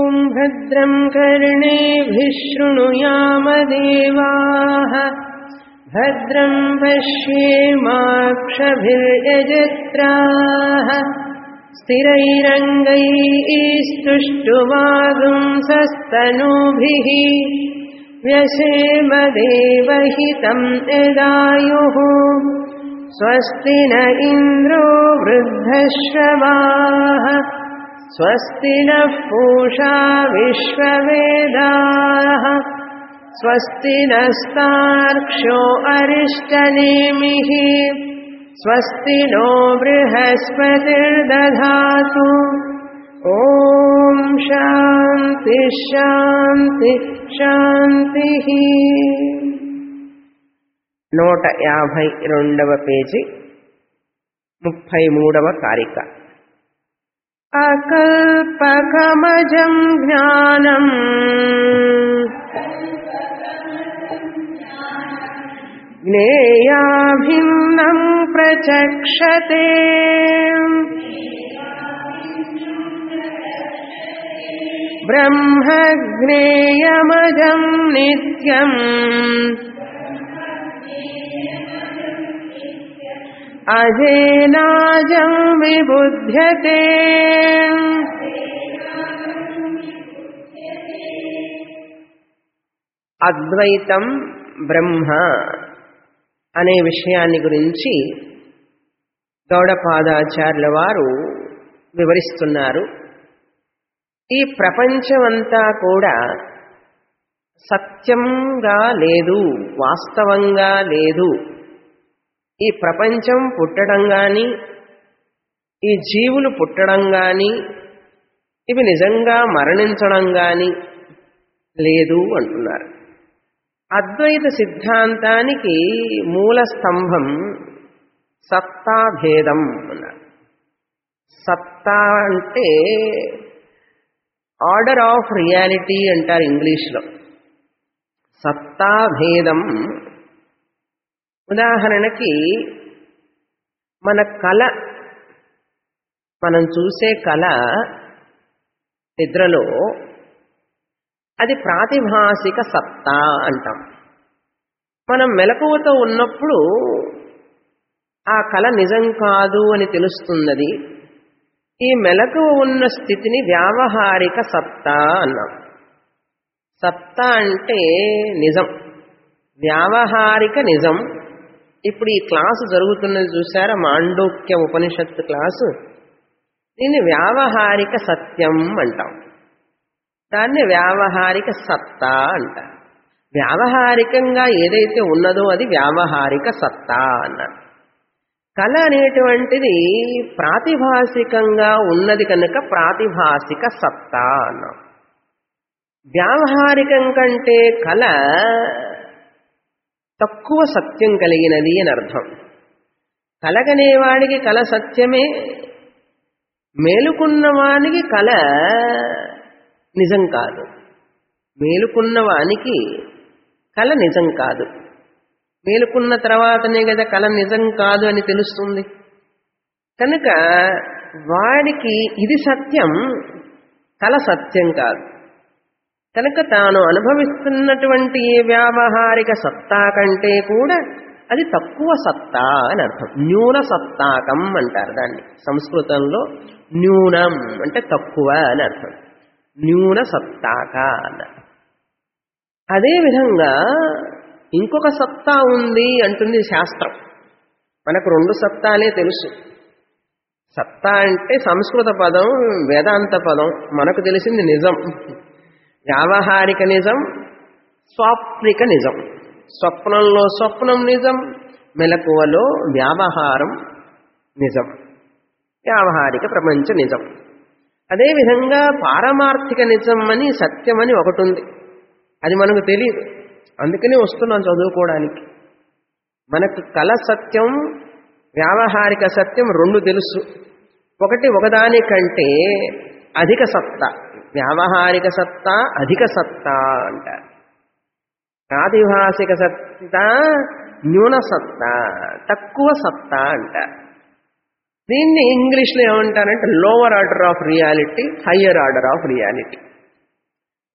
ॐ भद्रं कर्णेभिः शृणुयामदेवाः भद्रं पश्येमाक्षभिर्यजत्राः स्थिरैरङ्गैस्तुष्टुवागुंसस्तनूभिः व्यशेमदेवहितं यदायुः स्वस्ति न इन्द्रो वृद्धश्रवाः स्वस्ति नः पूषा विश्ववेदाः स्वस्ति नस्तार्क्ष्यो अरिष्टनेमिः स्वस्ति नो बृहस्पतिर्दधातु ॐ शान्ति शान्ति శాంతిః నూట యాభై రెండవ పేజీ ముప్పై మూడవ కారిక అకల్పకమజం జ్ఞానం జ్ఞేయాభిన్నం ప్రచక్షతే ब्रह्मज्ञेयमजं नित्यम् अजेनाजं विबुध्यते అద్వైతం బ్రహ్మ అనే విషయాన్ని గురించి గౌడపాదాచార్యుల వారు వివరిస్తున్నారు ఈ ప్రపంచమంతా కూడా సత్యంగా లేదు వాస్తవంగా లేదు ఈ ప్రపంచం పుట్టడం కానీ ఈ జీవులు పుట్టడం కానీ ఇవి నిజంగా మరణించడం కానీ లేదు అంటున్నారు అద్వైత సిద్ధాంతానికి మూల స్తంభం సత్తాభేదం అన్నారు సత్తా అంటే ఆర్డర్ ఆఫ్ రియాలిటీ అంటారు ఇంగ్లీష్లో సత్తాభేదం ఉదాహరణకి మన కళ మనం చూసే కళ నిద్రలో అది ప్రాతిభాసిక సత్తా అంటాం మనం మెలకువతో ఉన్నప్పుడు ఆ కళ నిజం కాదు అని తెలుస్తున్నది ఈ మెలకువ ఉన్న స్థితిని వ్యావహారిక సత్తా అన్నాం సత్తా అంటే నిజం వ్యావహారిక నిజం ఇప్పుడు ఈ క్లాసు జరుగుతున్నది చూసారా మాండోక్య ఉపనిషత్తు క్లాసు దీన్ని వ్యావహారిక సత్యం అంటాం దాన్ని వ్యావహారిక సత్తా అంటారు వ్యావహారికంగా ఏదైతే ఉన్నదో అది వ్యావహారిక సత్తా అన్నారు కళ అనేటువంటిది ప్రాతిభాసికంగా ఉన్నది కనుక ప్రాతిభాసిక సత్తా అన్నాం వ్యావహారికం కంటే కళ తక్కువ సత్యం కలిగినది అని అర్థం కలగనేవాడికి కళ సత్యమే మేలుకున్నవానికి కళ నిజం కాదు మేలుకున్నవానికి కళ నిజం కాదు మేలుకున్న తర్వాతనే కదా కళ నిజం కాదు అని తెలుస్తుంది కనుక వాడికి ఇది సత్యం కళ సత్యం కాదు కనుక తాను అనుభవిస్తున్నటువంటి ఏ వ్యావహారిక సత్తా కంటే కూడా అది తక్కువ సత్తా అని అర్థం న్యూన సత్తాకం అంటారు దాన్ని సంస్కృతంలో న్యూనం అంటే తక్కువ అని అర్థం న్యూన సత్తాక అన్నారు అదేవిధంగా ఇంకొక సత్తా ఉంది అంటుంది శాస్త్రం మనకు రెండు సత్తాలే తెలుసు సత్తా అంటే సంస్కృత పదం వేదాంత పదం మనకు తెలిసింది నిజం వ్యావహారిక నిజం స్వాప్నిక నిజం స్వప్నంలో స్వప్నం నిజం మెలకువలో వ్యావహారం నిజం వ్యావహారిక ప్రపంచ నిజం అదేవిధంగా పారమార్థిక నిజం అని సత్యం అని ఒకటి ఉంది అది మనకు తెలియదు అందుకనే వస్తున్నాం చదువుకోవడానికి మనకు కళ సత్యం వ్యావహారిక సత్యం రెండు తెలుసు ఒకటి ఒకదానికంటే అధిక సత్తా వ్యావహారిక సత్తా అధిక సత్తా అంటారు ప్రాతిభాసిక సత్తా న్యూన సత్తా తక్కువ సత్తా అంటారు దీన్ని ఇంగ్లీష్లో ఏమంటారంటే lower order of reality higher order of reality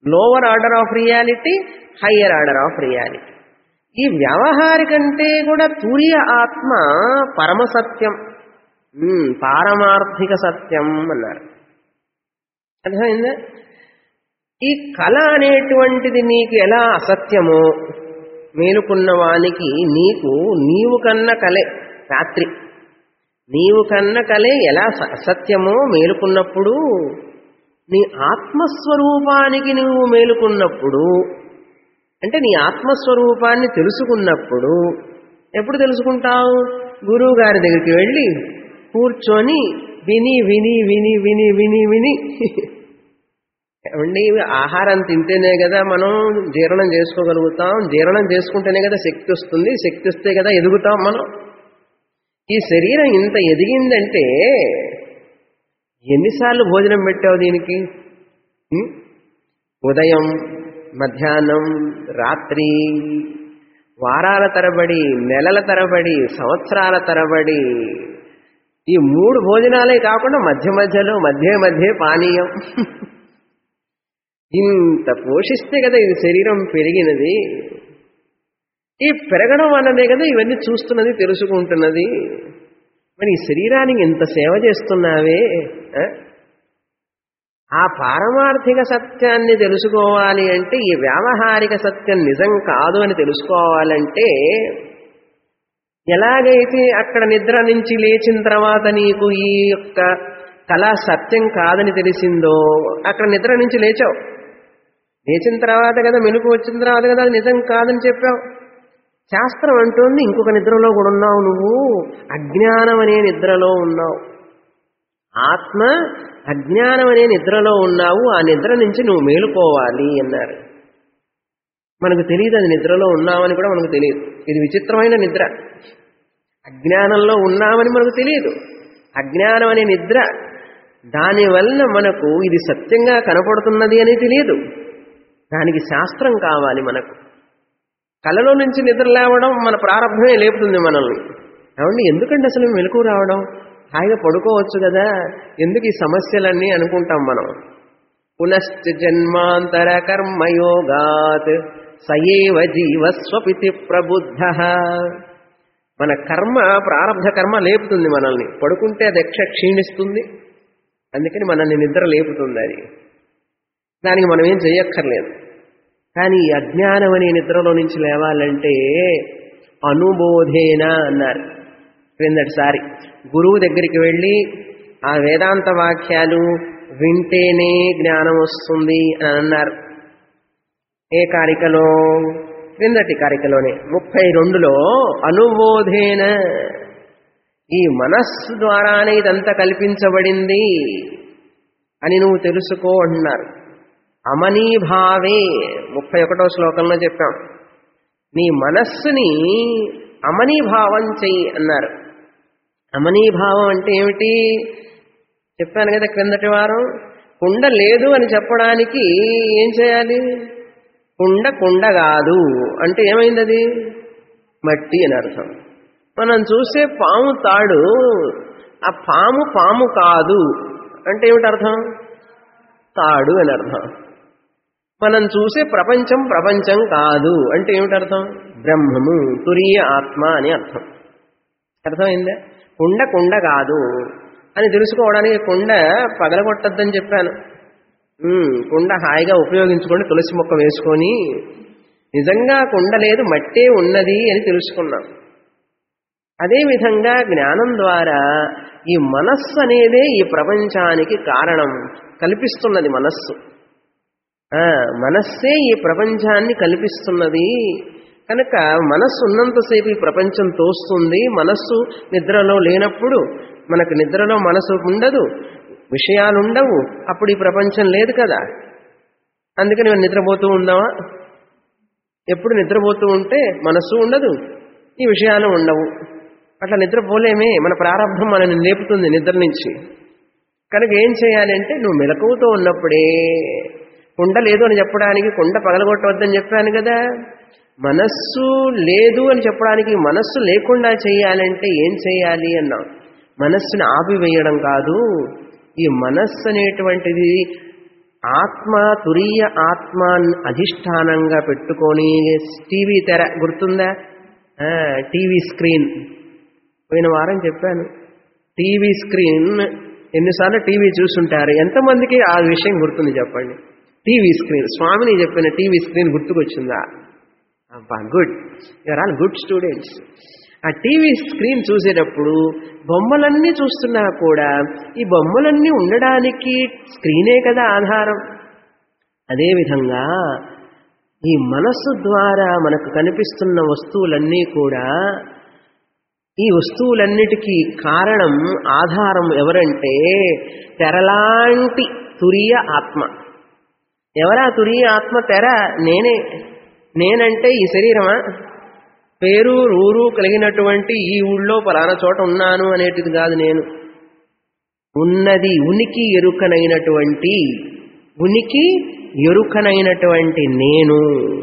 lower order of reality higher order of reality ఈ వ్యవహారికంటే కూడా తురియ ఆత్మ పరమసత్యం ఉమ్, పారమార్థిక సత్యం అన్నారు అర్థమైందా ఈ కళ అనేటువంటిది నీకు ఎలా అసత్యమో మేలుకున్న వానికి నీకు నీవు కన్న కలే రాత్రి నీవు కన్న కలే ఎలా స- అసత్యమో మేలుకున్నప్పుడు నీ ఆత్మస్వరూపానికి నువ్వు మేలుకున్నప్పుడు అంటే నీ ఆత్మస్వరూపాన్ని తెలుసుకున్నప్పుడు ఎప్పుడు తెలుసుకుంటావు గురువు గారి దగ్గరికి వెళ్ళి కూర్చొని విని విని విని విని విని విని ఏమండి ఆహారం తింటేనే కదా మనం జీర్ణం చేసుకోగలుగుతాం జీర్ణం చేసుకుంటేనే కదా శక్తి వస్తుంది శక్తి వస్తే కదా ఎదుగుతాం మనం ఈ శరీరం ఇంత ఎదిగిందంటే ఎన్నిసార్లు భోజనం పెట్టావు దీనికి ఉం? ఉదయం మధ్యాహ్నం రాత్రి వారాల తరబడి నెలల తరబడి సంవత్సరాల తరబడి ఈ మూడు భోజనాలే కాకుండా మధ్య మధ్యలో మధ్య మధ్య పానీయం ఇంత పోషిస్తే కదా ఇది శరీరం పెరిగినది ఈ పెరగడం అన్నదే కదా ఇవన్నీ చూస్తున్నది తెలుసుకుంటున్నది మరి ఈ శరీరానికి ఇంత సేవ చేస్తున్నావే ఆ? ఆ పారమార్థిక సత్యాన్ని తెలుసుకోవాలి అంటే ఈ వ్యావహారిక సత్యం నిజం కాదు అని తెలుసుకోవాలంటే ఎలాగైతే అక్కడ నిద్ర నుంచి లేచిన తర్వాత నీకు ఈ యొక్క కళ సత్యం కాదని తెలిసిందో అక్కడ నిద్ర నుంచి లేచావు లేచిన తర్వాత కదా మెలకు వచ్చిన తర్వాత కదా అది నిజం కాదని చెప్పావు శాస్త్రం అంటోంది ఇంకొక నిద్రలో కూడా ఉన్నావు నువ్వు అజ్ఞానం అనే నిద్రలో ఉన్నావు ఆత్మ అజ్ఞానం అనే నిద్రలో ఉన్నావు ఆ నిద్ర నుంచి నువ్వు మేలుకోవాలి అన్నారు మనకు తెలియదు అది నిద్రలో ఉన్నామని కూడా మనకు తెలియదు ఇది విచిత్రమైన నిద్ర అజ్ఞానంలో ఉన్నామని మనకు తెలియదు అజ్ఞానం అనే నిద్ర దానివల్ల మనకు ఇది సత్యంగా కనపడుతున్నది అని తెలియదు దానికి శాస్త్రం కావాలి మనకు కలలో నుంచి నిద్ర లేవడం మన ప్రారంభమే లేపుతుంది మనల్ని ఏమండి ఎందుకంటే అసలు మెలకు రావడం హాయిగా పడుకోవచ్చు కదా ఎందుకు ఈ సమస్యలన్నీ అనుకుంటాం మనం పునశ్చ జన్మాంతర కర్మయోగాత్ సయేవ జీవస్వపితి ప్రబుద్ధ మన కర్మ ప్రారంభ కర్మ లేపుతుంది మనల్ని పడుకుంటే అది ఎక్ష క్షీణిస్తుంది అందుకని మనల్ని నిద్ర లేపుతుంది అది దానికి మనం ఏం చేయక్కర్లేదు కానీ ఈ అజ్ఞానం అనే నిద్రలో నుంచి లేవాలంటే అనుబోధేన అన్నారు క్రిందటిసారి గురువు దగ్గరికి వెళ్ళి ఆ వేదాంత వాక్యాలు వింటేనే జ్ఞానం వస్తుంది అని అన్నారు ఏ కారికలో క్రిందటి కారికలోనే ముప్పై రెండులో అనుబోధేన ఈ మనస్సు ద్వారానే ఇదంతా కల్పించబడింది అని నువ్వు తెలుసుకో అంటున్నారు అమనీభావే ముప్పై ఒకటో శ్లోకంలో చెప్పాం నీ మనస్సుని అమనీభావం చెయ్యి అన్నారు అమనీభావం అంటే ఏమిటి చెప్పాను కదా క్రిందటి వారం కుండ లేదు అని చెప్పడానికి ఏం చేయాలి కుండ కుండ కాదు అంటే ఏమైంది అది మట్టి అని అర్థం మనం చూసే పాము తాడు ఆ పాము పాము కాదు అంటే ఏమిటి అర్థం తాడు అని అర్థం మనం చూసే ప్రపంచం ప్రపంచం కాదు అంటే ఏమిటి అర్థం బ్రహ్మము తురీయ ఆత్మ అని అర్థం అర్థమైందా కుండ కుండ కాదు అని తెలుసుకోవడానికి కుండ పగలగొట్టద్దని చెప్పాను ఉమ్, కుండ హాయిగా ఉపయోగించుకొని తులసి మొక్క వేసుకొని నిజంగా కుండ లేదు మట్టే ఉన్నది అని తెలుసుకున్నాం అదేవిధంగా జ్ఞానం ద్వారా ఈ మనస్సు అనేదే ఈ ప్రపంచానికి కారణం కల్పిస్తున్నది మనస్సు ఆ, మనస్సే ఈ ప్రపంచాన్ని కల్పిస్తున్నది కనుక మనస్సు ఉన్నంతసేపు ఈ ప్రపంచం తోస్తుంది మనస్సు నిద్రలో లేనప్పుడు మనకు నిద్రలో మనసు ఉండదు విషయాలు ఉండవు అప్పుడు ఈ ప్రపంచం లేదు కదా అందుకని మనం నిద్రపోతూ ఉందామా ఎప్పుడు నిద్రపోతూ ఉంటే మనస్సు ఉండదు ఈ విషయాలు ఉండవు అట్లా నిద్రపోలేమే మన ప్రారంభం మనల్ని లేపుతుంది నిద్ర నుంచి కనుక ఏం చేయాలి అంటే నువ్వు మెలకువతో ఉన్నప్పుడే కుండ లేదు అని చెప్పడానికి కుండ పగలగొట్టవద్దని చెప్పాను కదా మనస్సు లేదు అని చెప్పడానికి మనస్సు లేకుండా చేయాలంటే ఏం చేయాలి అన్నాం మనస్సుని ఆపివేయడం కాదు ఈ మనస్సు అనేటువంటిది ఆత్మ తురీయ ఆత్మ అధిష్టానంగా పెట్టుకొని టీవీ తెర గుర్తుందా ఆ, టీవీ స్క్రీన్ పోయిన వారం చెప్పాను టీవీ స్క్రీన్ ఎన్నిసార్లు టీవీ చూస్తుంటారు ఎంతమందికి ఆ విషయం గుర్తుంది చెప్పండి టీవీ స్క్రీన్ స్వామిని చెప్పిన టీవీ స్క్రీన్ గుర్తుకొచ్చిందా అబ్బా good you are all good students ఆ టీవీ స్క్రీన్ చూసేటప్పుడు బొమ్మలన్నీ చూస్తున్నా కూడా ఈ బొమ్మలన్నీ ఉండడానికి స్క్రీనే కదా ఆధారం అదేవిధంగా ఈ మనస్సు ద్వారా మనకు కనిపిస్తున్న వస్తువులన్నీ కూడా ఈ వస్తువులన్నిటికీ కారణం ఆధారం ఎవరంటే తెరలాంటి తురియ ఆత్మ ఎవరా తురియ ఆత్మ తెర నేనే నేనంటే ఈ శరీరమా పేరు ఊరు కలిగినటువంటి ఈ ఊళ్ళో పలానా చోట ఉన్నాను అనేటిది కాదు నేను ఉన్నది ఉనికి ఎరుకనైనటువంటి ఉనికి ఎరుకనైనటువంటి నేను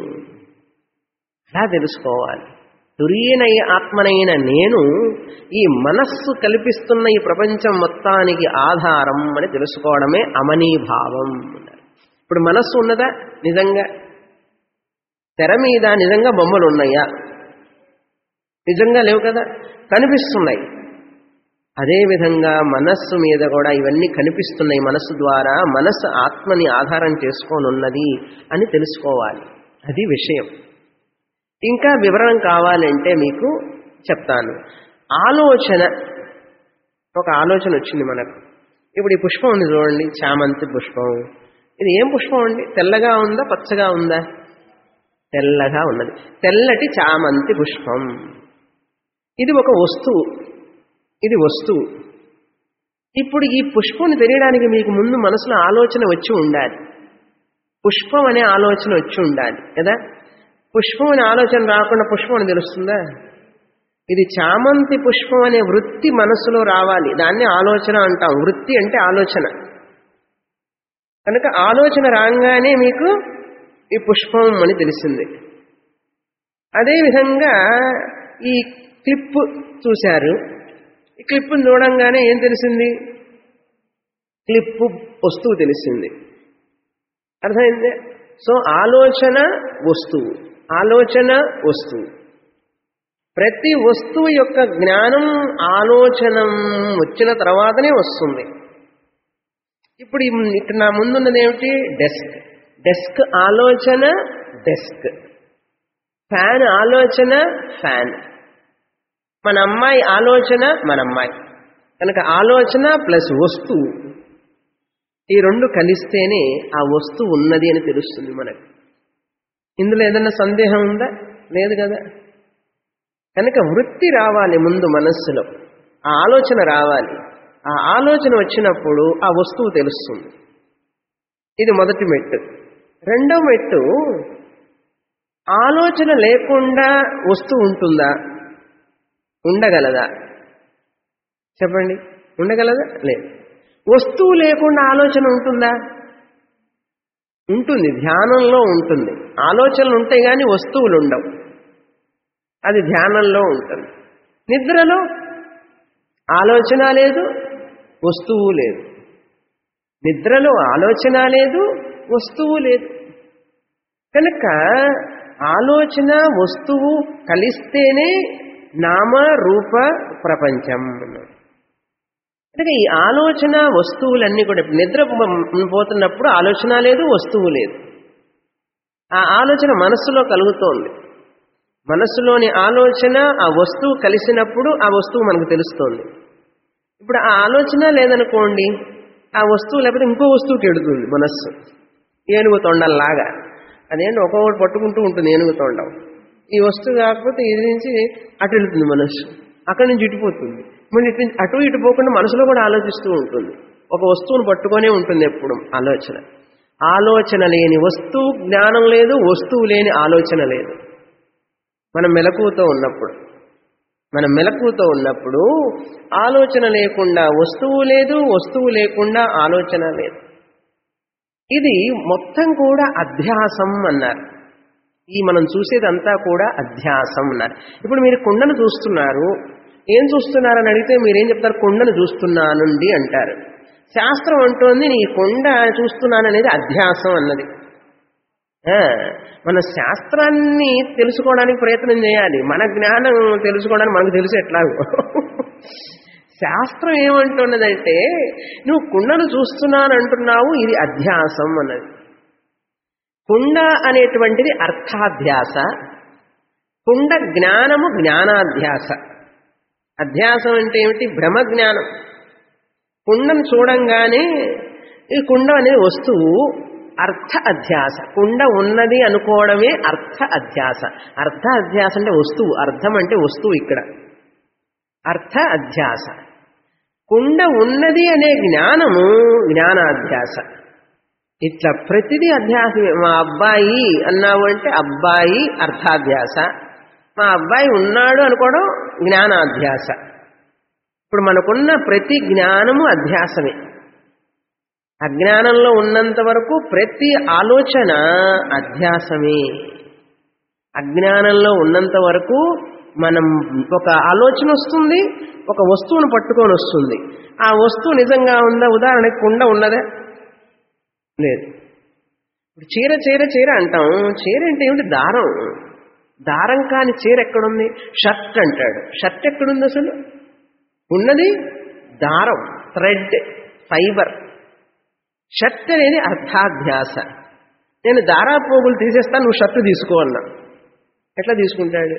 అలా తెలుసుకోవాలి తురియనై ఆత్మనైన నేను ఈ మనస్సు కల్పిస్తున్న ఈ ప్రపంచం మొత్తానికి ఆధారం అని తెలుసుకోవడమే అమనీభావం అన్నారు ఇప్పుడు మనస్సు ఉన్నదా నిజంగా తెర మీద నిజంగా బొమ్మలు ఉన్నాయా నిజంగా లేవు కదా కనిపిస్తున్నాయి అదేవిధంగా మనస్సు మీద కూడా ఇవన్నీ కనిపిస్తున్నాయి మనస్సు ద్వారా మనస్సు ఆత్మని ఆధారం చేసుకొని ఉన్నది అని తెలుసుకోవాలి అది విషయం ఇంకా వివరణ కావాలంటే మీకు చెప్తాను ఆలోచన ఒక ఆలోచన వచ్చింది మనకు ఇప్పుడు ఈ పుష్పం ఉంది చూడండి చామంతి పుష్పం ఇది ఏం పుష్పం అండి తెల్లగా ఉందా పచ్చగా ఉందా తెల్లగా ఉన్నది తెల్లటి చామంతి పుష్పం ఇది ఒక వస్తువు ఇది వస్తువు ఇప్పుడు ఈ పుష్పం తెలియడానికి మీకు ముందు మనసులో ఆలోచన వచ్చి ఉండాలి పుష్పం అనే ఆలోచన వచ్చి ఉండాలి కదా పుష్పం అనే ఆలోచన రాకుండా పుష్పం అని తెలుస్తుందా ఇది చామంతి పుష్పం అనే వృత్తి మనసులో రావాలి దాన్ని ఆలోచన అంటాం వృత్తి అంటే ఆలోచన కనుక ఆలోచన రాగానే మీకు ఈ పుష్పం అని తెలిసింది అదేవిధంగా ఈ క్లిప్ చూశారు ఈ క్లిప్ను చూడంగానే ఏం తెలిసింది క్లిప్పు వస్తువు తెలిసింది అర్థమైంది సో ఆలోచన వస్తువు ఆలోచన వస్తువు ప్రతి వస్తువు యొక్క జ్ఞానం ఆలోచన వచ్చిన తర్వాతనే వస్తుంది ఇప్పుడు ఈ- ఇక్కడ నా ముందున్నది ఏమిటి డెస్క్ డెస్క్ ఆలోచన డెస్క్ ఫ్యాన్ ఆలోచన ఫ్యాన్ మన అమ్మాయి ఆలోచన మన అమ్మాయి కనుక ఆలోచన ప్లస్ వస్తువు ఈ రెండు కలిస్తేనే ఆ వస్తువు ఉన్నది అని తెలుస్తుంది మనకు ఇందులో ఏదైనా సందేహం ఉందా లేదు కదా కనుక వృత్తి రావాలి ముందు మనస్సులో ఆ ఆలోచన రావాలి ఆ ఆలోచన వచ్చినప్పుడు ఆ వస్తువు తెలుస్తుంది ఇది మొదటి మెట్టు రెండో మెట్టు ఆలోచన లేకుండా వస్తువు ఉంటుందా ఉండగలదా చెప్పండి ఉండగలదా లేదు వస్తువు లేకుండా ఆలోచన ఉంటుందా ఉంటుంది ధ్యానంలో ఉంటుంది ఆలోచనలు ఉంటాయి కానీ వస్తువులు ఉండవు అది ధ్యానంలో ఉంటుంది నిద్రలో ఆలోచన లేదు వస్తువు లేదు నిద్రలో ఆలోచన లేదు వస్తువు లేదు కనుక ఆలోచన వస్తువు కలిస్తేనే నామ రూప ప్రపంచం అన్నాడు అంటే ఈ ఆలోచన వస్తువులన్నీ కూడా ఇప్పుడు నిద్ర పోతున్నప్పుడు ఆలోచన లేదు వస్తువు లేదు ఆ ఆలోచన మనస్సులో కలుగుతోంది మనస్సులోని ఆలోచన ఆ వస్తువు కలిసినప్పుడు ఆ వస్తువు మనకు తెలుస్తోంది ఇప్పుడు ఆ ఆలోచన లేదనుకోండి ఆ వస్తువు లేకపోతే ఇంకో వస్తువుకి ఎడుతుంది మనస్సు ఏనుగు తొండల్లాగా అదేంటి ఒక్కొక్కటి పట్టుకుంటూ ఉంటుంది ఏనుగు తొండం ఈ వస్తువు కాకపోతే ఇది నుంచి అటు వెళ్తుంది మనస్సు అక్కడి నుంచి ఇటుపోతుంది మళ్ళీ ఇటు నుంచి అటు ఇటు పోకుండా మనసులో కూడా ఆలోచిస్తూ ఉంటుంది ఒక వస్తువును పట్టుకొనే ఉంటుంది ఎప్పుడు ఆలోచన ఆలోచన లేని వస్తువు జ్ఞానం లేదు వస్తువు లేని ఆలోచన లేదు మనం మెలకువతో ఉన్నప్పుడు మనం మెలకువతో ఉన్నప్పుడు ఆలోచన లేకుండా వస్తువు లేదు వస్తువు లేకుండా ఆలోచన లేదు ఇది మొత్తం కూడా అధ్యాసం అన్నారు ఈ మనం చూసేదంతా కూడా అధ్యాసం అన్నారు ఇప్పుడు మీరు కుండను చూస్తున్నారు ఏం చూస్తున్నారని అడిగితే మీరేం చెప్తారు కుండను చూస్తున్నానండి అంటారు శాస్త్రం అంటోంది నీ కొండ చూస్తున్నాననేది అధ్యాసం అన్నది ఆ, మన శాస్త్రాన్ని తెలుసుకోవడానికి ప్రయత్నం చేయాలి మన జ్ఞానం తెలుసుకోవడానికి మనకు తెలుసు ఎట్లాగో శాస్త్రం ఏమంటున్నదంటే నువ్వు కుండను చూస్తున్నాను అంటున్నావు ఇది అధ్యాసం అన్నది కుండ అనేటువంటిది అర్థాధ్యాస కుండ జ్ఞానము జ్ఞానాధ్యాస అధ్యాసం అంటే ఏమిటి భ్రమ జ్ఞానం కుండను చూడంగానే ఈ కుండ అనేది వస్తువు అర్థ అధ్యాస కుండ ఉన్నది అనుకోవడమే అర్థ అధ్యాస అర్థ అధ్యాస అంటే వస్తువు అర్థం అంటే వస్తువు ఇక్కడ అర్థ అధ్యాస కుండ ఉన్నది అనే జ్ఞానము జ్ఞానాధ్యాస ఇట్లా ప్రతిదీ అధ్యాసమే మా అబ్బాయి అన్నావు అంటే అబ్బాయి అర్థాధ్యాస మా అబ్బాయి ఉన్నాడు అనుకోవడం జ్ఞానాధ్యాస ఇప్పుడు మనకున్న ప్రతి జ్ఞానము అధ్యాసమే అజ్ఞానంలో ఉన్నంత వరకు ప్రతి ఆలోచన అధ్యాసమే అజ్ఞానంలో ఉన్నంత వరకు మనం ఒక ఆలోచన వస్తుంది ఒక వస్తువును పట్టుకొని వస్తుంది ఆ వస్తువు నిజంగా ఉందా ఉదాహరణకి కుండ ఉన్నదా లేదు ఇప్పుడు చీర చీర చీర అంటాం చీర అంటే ఏమిటి దారం దారం కాని చీర ఎక్కడుంది షర్ట్ అంటాడు షర్ట్ ఎక్కడుంది అసలు ఉన్నది దారం థ్రెడ్ ఫైబర్ షర్ట్ అనేది అర్థాధ్యాస నేను దారా పోగులు తీసేస్తాను నువ్వు షర్ట్ తీసుకో అన్నా ఎట్లా తీసుకుంటాడు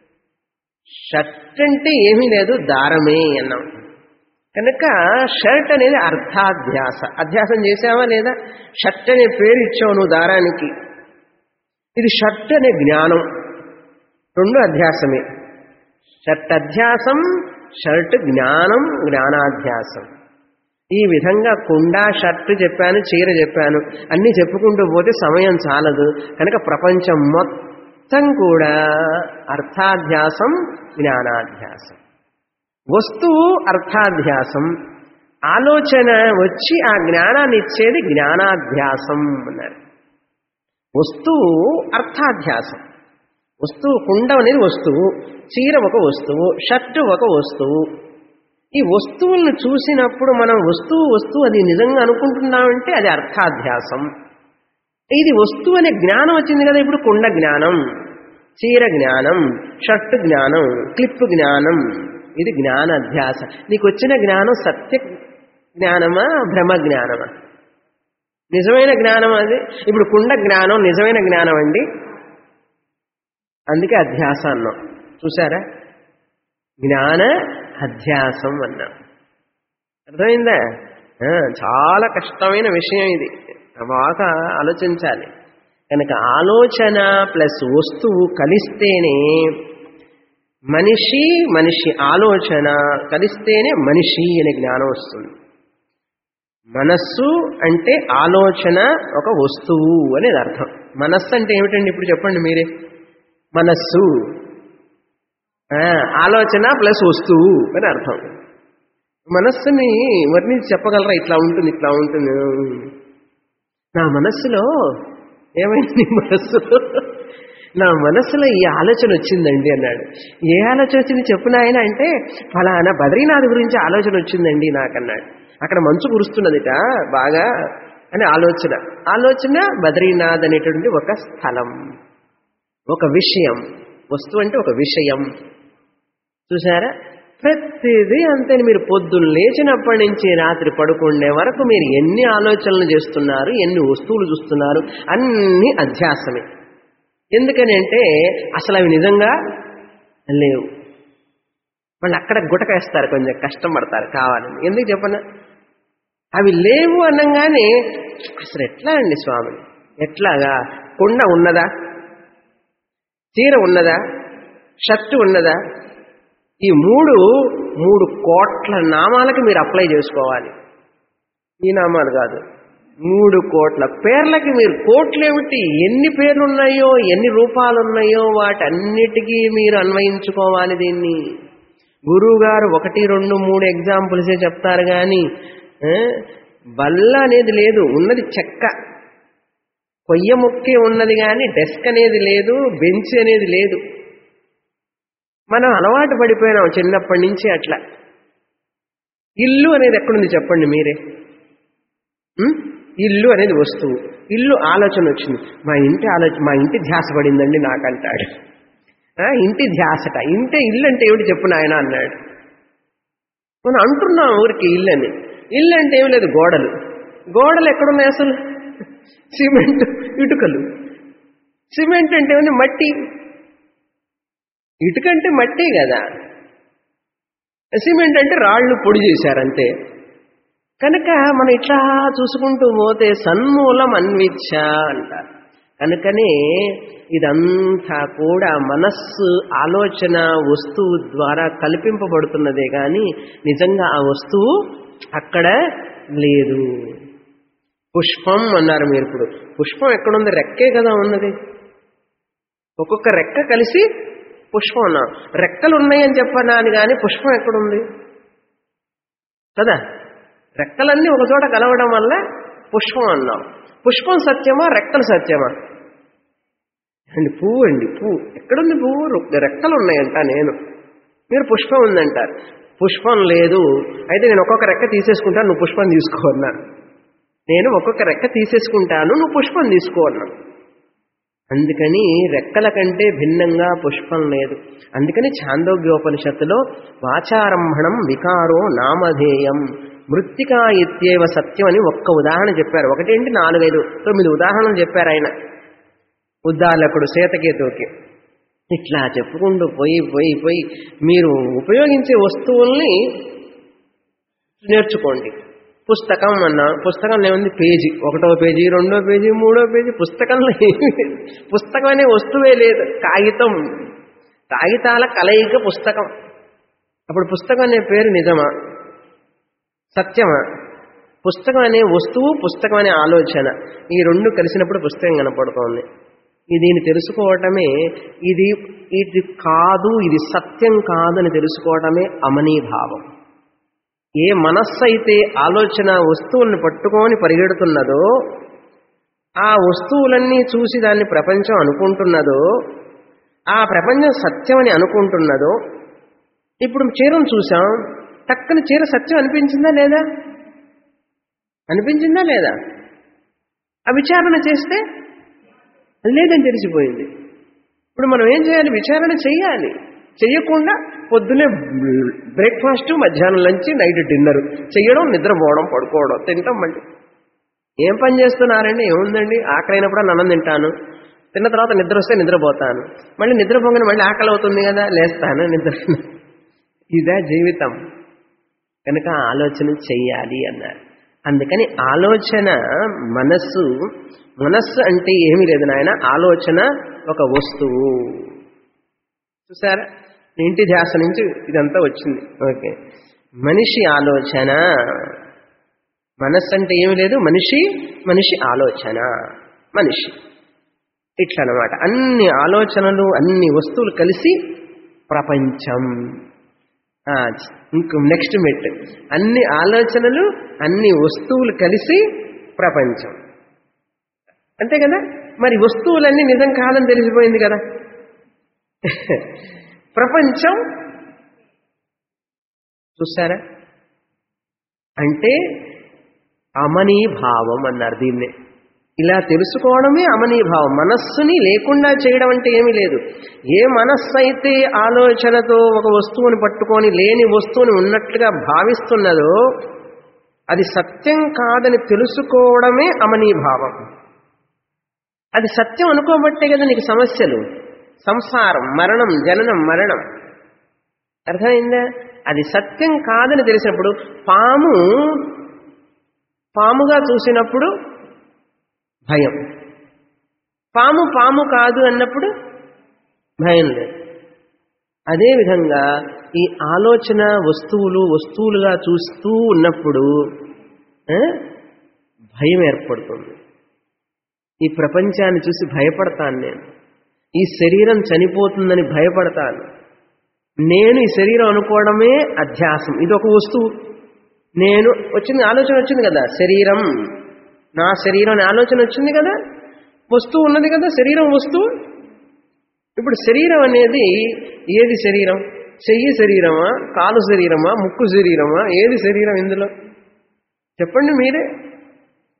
షర్ట్ అంటే ఏమీ లేదు దారమే అన్నాం కనుక షర్ట్ అనేది అర్థాధ్యాస అధ్యాసం చేసావా లేదా షర్ట్ అనే పేరు ఇచ్చావు నువ్వు దారానికి ఇది షర్ట్ అనే జ్ఞానం రెండు అధ్యాసమే షర్ట్ అధ్యాసం షర్ట్ జ్ఞానం జ్ఞానాధ్యాసం ఈ విధంగా కుండ షర్ట్ చెప్పాను చీర చెప్పాను అన్నీ చెప్పుకుంటూ పోతే సమయం చాలదు కనుక ప్రపంచం మొత్తం కూడా అర్థాధ్యాసం జ్ఞానాధ్యాసం వస్తువు అర్థాధ్యాసం ఆలోచన వచ్చి ఆ జ్ఞానాన్ని ఇచ్చేది జ్ఞానాధ్యాసం అన్నారు వస్తువు అర్థాధ్యాసం వస్తువు కుండ అనేది వస్తువు చీర ఒక వస్తువు షర్టు ఒక వస్తువు ఈ వస్తువులను చూసినప్పుడు మనం వస్తువు వస్తువు అది నిజంగా అనుకుంటున్నామంటే అది అర్థాధ్యాసం ఇది వస్తువు అనే జ్ఞానం వచ్చింది కదా ఇప్పుడు కుండ జ్ఞానం చీర జ్ఞానం షర్ట్ జ్ఞానం క్లిప్ జ్ఞానం ఇది జ్ఞానాధ్యాస నీకు వచ్చిన జ్ఞానం సత్య జ్ఞానమా భ్రమ జ్ఞానమా నిజమైన జ్ఞానం అది ఇప్పుడు కుండ జ్ఞానం నిజమైన జ్ఞానం అండి అందుకే అధ్యాస అన్నాం చూసారా జ్ఞాన అధ్యాసం అన్నాం అర్థమైందా ఆ, చాలా కష్టమైన విషయం ఇది బాగా ఆలోచించాలి కనుక ఆలోచన ప్లస్ వస్తువు కలిస్తేనే మనిషి మనిషి ఆలోచన కలిస్తేనే మనిషి అనే జ్ఞానం వస్తుంది మనస్సు అంటే ఆలోచన ఒక వస్తువు అనేది అర్థం మనస్సు అంటే ఏమిటండి ఇప్పుడు చెప్పండి మీరే మనస్సు ఆ, ఆలోచన ప్లస్ వస్తువు అని అర్థం మనస్సుని వర్ణించి చెప్పగలరా ఇట్లా ఉంటుంది ఇట్లా ఉంటుంది నా మనస్సులో ఏమైంది నీ మనస్సులో నా మనస్సులో ఈ ఆలోచన వచ్చిందండి అన్నాడు ఏ ఆలోచన వచ్చింది చెప్పు నాయన అంటే ఫలానా బద్రీనాథ్ గురించి ఆలోచన వచ్చిందండి నాకన్నాడు అక్కడ మంచు కురుస్తున్నదిట బాగా అని ఆలోచన ఆలోచన బద్రీనాథ్ అనేటువంటి ఒక స్థలం ఒక విషయం వస్తువు అంటే ఒక విషయం చూసారా ప్రతిదీ అంతే మీరు పొద్దున్న లేచినప్పటి నుంచి రాత్రి పడుకునే వరకు మీరు ఎన్ని ఆలోచనలు చేస్తున్నారు ఎన్ని వస్తువులు చూస్తున్నారు అన్ని అధ్యాసమే ఎందుకని అంటే అసలు అవి నిజంగా లేవు వాళ్ళు అక్కడ గుటకేస్తారు కొంచెం కష్టం పడతారు కావాలని ఎందుకు చెప్పన అవి లేవు అనగానే అసలు ఎట్లా అండి స్వామి ఎట్లాగా కుండ ఉన్నదా చీర ఉన్నదా షర్టు ఉన్నదా ఈ మూడు మూడు కోట్ల నామాలకి మీరు అప్లై చేసుకోవాలి ఈ నామాలు కాదు మూడు కోట్ల పేర్లకి మీరు కోట్లు ఏమిటి ఎన్ని పేర్లు ఉన్నాయో ఎన్ని రూపాలు ఉన్నాయో వాటన్నిటికీ మీరు అన్వయించుకోవాలి దీన్ని గురువు గారు ఒకటి రెండు మూడు ఎగ్జాంపుల్సే చెప్తారు కానీ ఆ, బల్ల అనేది లేదు ఉన్నది చెక్క కొయ్య ముక్కే ఉన్నది కానీ డెస్క్ అనేది లేదు బెంచ్ అనేది లేదు మనం అలవాటు పడిపోయినాం చిన్నప్పటి నుంచి అట్లా ఇల్లు అనేది ఎక్కడుంది చెప్పండి మీరే ఉం? ఇల్లు అనేది వస్తువు ఇల్లు ఆలోచన వచ్చింది మా ఇంటి ఆలోచన మా ఇంటి ధ్యాస పడిందండి నాకంటాడు ఆ, ఇంటి ధ్యాసట ఇంటి ఇల్లు అంటే ఏమిటి చెప్పు నాయన అన్నాడు మనం అంటున్నాం ఊరికి ఇల్లు అని ఇల్లు అంటే ఏమి లేదు గోడలు గోడలు ఎక్కడున్నాయి అసలు సిమెంట్ ఇటుకలు సిమెంట్ అంటే ఏముంది మట్టి ఇటుక అంటే మట్టి కదా సిమెంట్ అంటే రాళ్ళు పొడి చేశారంతే కనుక మనం ఇట్లా చూసుకుంటూ పోతే సన్మూలం అన్విచ్చ అంటారు కనుకనే ఇదంతా కూడా మనస్సు ఆలోచన వస్తువు ద్వారా కల్పింపబడుతున్నదే కానీ నిజంగా ఆ వస్తువు అక్కడ లేదు పుష్పం అన్నారు మీరు ఇప్పుడు పుష్పం ఎక్కడుంది రెక్కే కదా ఉన్నది ఒక్కొక్క రెక్క కలిసి పుష్పం అన్నాం రెక్కలు ఉన్నాయని చెప్పనాను కానీ పుష్పం ఎక్కడుంది కదా రెక్కలన్నీ ఒక చోట కలవడం వల్ల పుష్పం అన్నాం పుష్పం సత్యమా రెక్కలు సత్యమా అండి పువ్వు అండి పువ్వు ఎక్కడుంది పువ్వు రు- రెక్కలు ఉన్నాయంట నేను మీరు పుష్పం ఉందంటారు పుష్పం లేదు అయితే నేను ఒక్కొక్క రెక్క తీసేసుకుంటాను నువ్వు పుష్పం తీసుకో అన్నా నేను ఒక్కొక్క రెక్క తీసేసుకుంటాను నువ్వు పుష్పం తీసుకో అన్నా అందుకని రెక్కల కంటే భిన్నంగా పుష్పం లేదు అందుకని ఛాందోగ్యోపనిషత్తులో వాచారంభణం వికారో నామధేయం మృత్తికా ఇత్యేవ సత్యం అని ఒక్క ఉదాహరణ చెప్పారు ఒకటేంటి నాలుగైదు తొమ్మిది ఉదాహరణలు చెప్పారు ఆయన ఉద్దాలకుడు సేతకేతువుకి ఇట్లా చెప్పుకుంటూ పోయి పోయి పోయి మీరు ఉపయోగించే వస్తువుల్ని నేర్చుకోండి పుస్తకం అన్నా పుస్తకంలో ఏముంది పేజీ ఒకటో పేజీ రెండో పేజీ మూడో పేజీ పుస్తకంలో ఏమీ లేదు. పుస్తకం అనే వస్తువే లేదు కాగితం కాగితాల కలయిక పుస్తకం అప్పుడు పుస్తకం అనే పేరు నిజమా సత్యమా పుస్తకం అనే వస్తువు పుస్తకం అనే ఆలోచన ఈ రెండు కలిసినప్పుడు పుస్తకం కనపడుతోంది ఇది దీన్ని తెలుసుకోవటమే ఇది ఇది కాదు ఇది సత్యం కాదు అని తెలుసుకోవటమే అమనీభావం ఏ మనస్సు అయితే ఆలోచన వస్తువుల్ని పట్టుకొని పరిగెడుతున్నదో ఆ వస్తువులన్నీ చూసి దాన్ని ప్రపంచం అనుకుంటున్నదో ఆ ప్రపంచం సత్యమని అనుకుంటున్నదో ఇప్పుడు చీరను చూసాం టక్కన చీర సత్యం అనిపించిందా లేదా అనిపించిందా లేదా ఆ విచారణ చేస్తే అది లేదని తెలిసిపోయింది ఇప్పుడు మనం ఏం చేయాలి విచారణ చేయాలి చెయ్యకుండా పొద్దునే బ్రేక్ఫాస్ట్ మధ్యాహ్నం లంచ్ నైట్ డిన్నర్ చెయ్యడం నిద్రపోవడం పడుకోవడం తింటాం మళ్ళీ ఏం పని చేస్తున్నారండి ఏముందండి ఆకలి అయినప్పుడు అన్నం తింటాను తిన్న తర్వాత నిద్ర వస్తే నిద్రపోతాను మళ్ళీ నిద్రపోగానే మళ్ళీ ఆకలి అవుతుంది కదా లేస్తాను నిద్ర ఇదే జీవితం కనుక ఆలోచన చెయ్యాలి అన్నారు అందుకని ఆలోచన మనస్సు మనస్సు అంటే ఏమీ లేదు నాయన ఆలోచన ఒక వస్తువు చూసారా ఇంటి ధ్యాస నుంచి ఇదంతా వచ్చింది ఓకే మనిషి ఆలోచన మనస్సు అంటే ఏమీ లేదు మనిషి మనిషి ఆలోచన మనిషి ఇట్లా అనమాట అన్ని ఆలోచనలు అన్ని వస్తువులు కలిసి ప్రపంచం ఆ, ఇంక నెక్స్ట్ మెట్ అన్ని ఆలోచనలు అన్ని వస్తువులు కలిసి ప్రపంచం అంతే కదా మరి వస్తువులన్నీ నిజం కాదని తెలిసిపోయింది కదా ప్రపంచం చూసారా అంటే అమనీభావం అన్నారు దీన్నే ఇలా తెలుసుకోవడమే అమనీభావం మనస్సుని లేకుండా చేయడం అంటే ఏమీ లేదు ఏ మనస్సు అయితే ఆలోచనతో ఒక వస్తువుని పట్టుకొని లేని వస్తువుని ఉన్నట్లుగా భావిస్తున్నదో అది సత్యం కాదని తెలుసుకోవడమే అమనీభావం అది సత్యం అనుకోబట్టే కదా నీకు సమస్యలు సంసారం మరణం జననం మరణం అర్థమైందా అది సత్యం కాదని తెలిసినప్పుడు పాము పాముగా చూసినప్పుడు భయం పాము పాము కాదు అన్నప్పుడు భయం లేదు అదేవిధంగా ఈ ఆలోచన వస్తువులు వస్తువులుగా చూస్తూ ఉన్నప్పుడు ఆ, భయం ఏర్పడుతుంది ఈ ప్రపంచాన్ని చూసి భయపడతాను నేను ఈ శరీరం చనిపోతుందని భయపడతాను నేను ఈ శరీరం అనుకోవడమే అధ్యాసం ఇది ఒక వస్తువు నేను వచ్చింది ఆలోచన వచ్చింది కదా శరీరం నా శరీరం అనే ఆలోచన వచ్చింది కదా వస్తువు ఉన్నది కదా శరీరం వస్తువు ఇప్పుడు శరీరం అనేది ఏది శరీరం చెయ్యి శరీరమా కాలు శరీరమా ముక్కు శరీరమా ఏది శరీరం ఇందులో చెప్పండి మీరే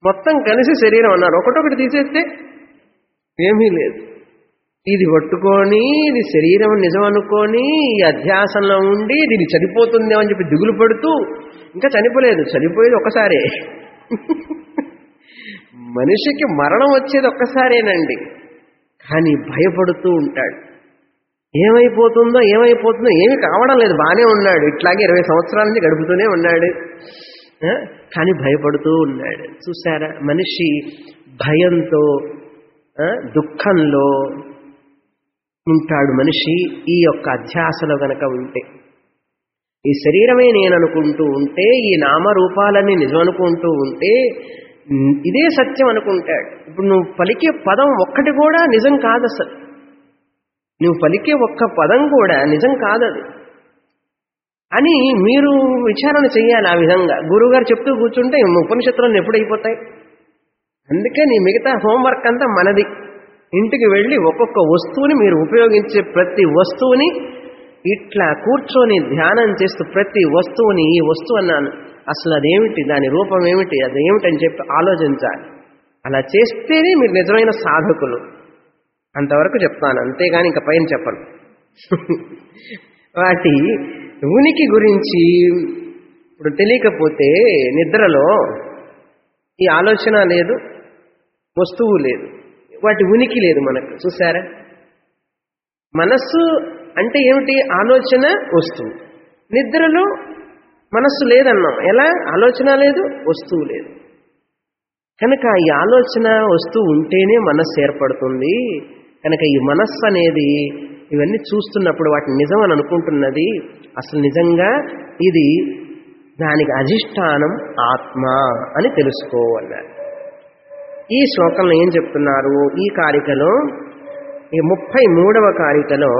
మొత్తం కలిసి శరీరం అన్నారు ఒకటొకటి తీసేస్తే ఏమీ లేదు ఇది పట్టుకొని ఇది శరీరం నిజం అనుకొని ఈ అధ్యాసంలో ఉండి దీన్ని చనిపోతుందేమో అని చెప్పి దిగులు పడుతూ ఇంకా చనిపోలేదు చనిపోయేది ఒక్కసారే మనిషికి మరణం వచ్చేది ఒక్కసారేనండి కానీ భయపడుతూ ఉంటాడు ఏమైపోతుందో ఏమైపోతుందో ఏమి కావడం లేదు బాగానే ఉన్నాడు ఇట్లాగే ఇరవై సంవత్సరాల నుంచి గడుపుతూనే ఉన్నాడు ఆ? కానీ భయపడుతూ ఉన్నాడు చూసారా మనిషి భయంతో ఆ, దుఃఖంలో ఉంటాడు మనిషి ఈ యొక్క అధ్యాసలో గనక ఉంటే ఈ శరీరమే నేను అనుకుంటూ ఉంటే ఈ నామరూపాలన్నీ నిజం అనుకుంటూ ఉంటే ఉమ్, ఇదే సత్యం అనుకుంటాడు ఇప్పుడు నువ్వు పలికే పదం ఒక్కటి కూడా నిజం కాదు అసలు నువ్వు పలికే ఒక్క పదం కూడా నిజం కాదది అని మీరు విచారణ చెయ్యాలి ఆ విధంగా గురువుగారు చెప్తూ కూర్చుంటే ఉపనిషత్తులను ఎప్పుడైపోతాయి అందుకే నీ మిగతా హోంవర్క్ అంతా మనది ఇంటికి వెళ్ళి ఒక్కొక్క వస్తువుని మీరు ఉపయోగించే ప్రతి వస్తువుని ఇట్లా కూర్చొని ధ్యానం చేస్తూ ప్రతి వస్తువుని ఈ వస్తువు అన్నాను అసలు అదేమిటి దాని రూపం ఏమిటి అదేమిటని చెప్పి ఆలోచించాలి అలా చేస్తేనే మీరు నిజమైన సాధకులు అంతవరకు చెప్తాను అంతేగాని ఇంకా పైన చెప్పను వాటి ఉనికి గురించి ఇప్పుడు తెలియకపోతే నిద్రలో ఈ ఆలోచన లేదు వస్తువు లేదు వాటి ఉనికి లేదు మనకు చూసారా మనస్సు అంటే ఏమిటి ఆలోచన వస్తువు నిద్రలో మనస్సు లేదన్నాం ఎలా ఆలోచన లేదు వస్తువు లేదు కనుక ఈ ఆలోచన వస్తువు ఉంటేనే మనస్సు ఏర్పడుతుంది కనుక ఈ మనస్సు అనేది ఇవన్నీ చూస్తున్నప్పుడు వాటిని నిజం అని అనుకుంటున్నది అసలు నిజంగా ఇది దానికి అధిష్టానం ఆత్మ అని తెలుసుకోవన్నారు ఈ శ్లోకంలో ఏం చెప్తున్నారు ఈ కారికలో ఈ ముప్పై మూడవ కారికలో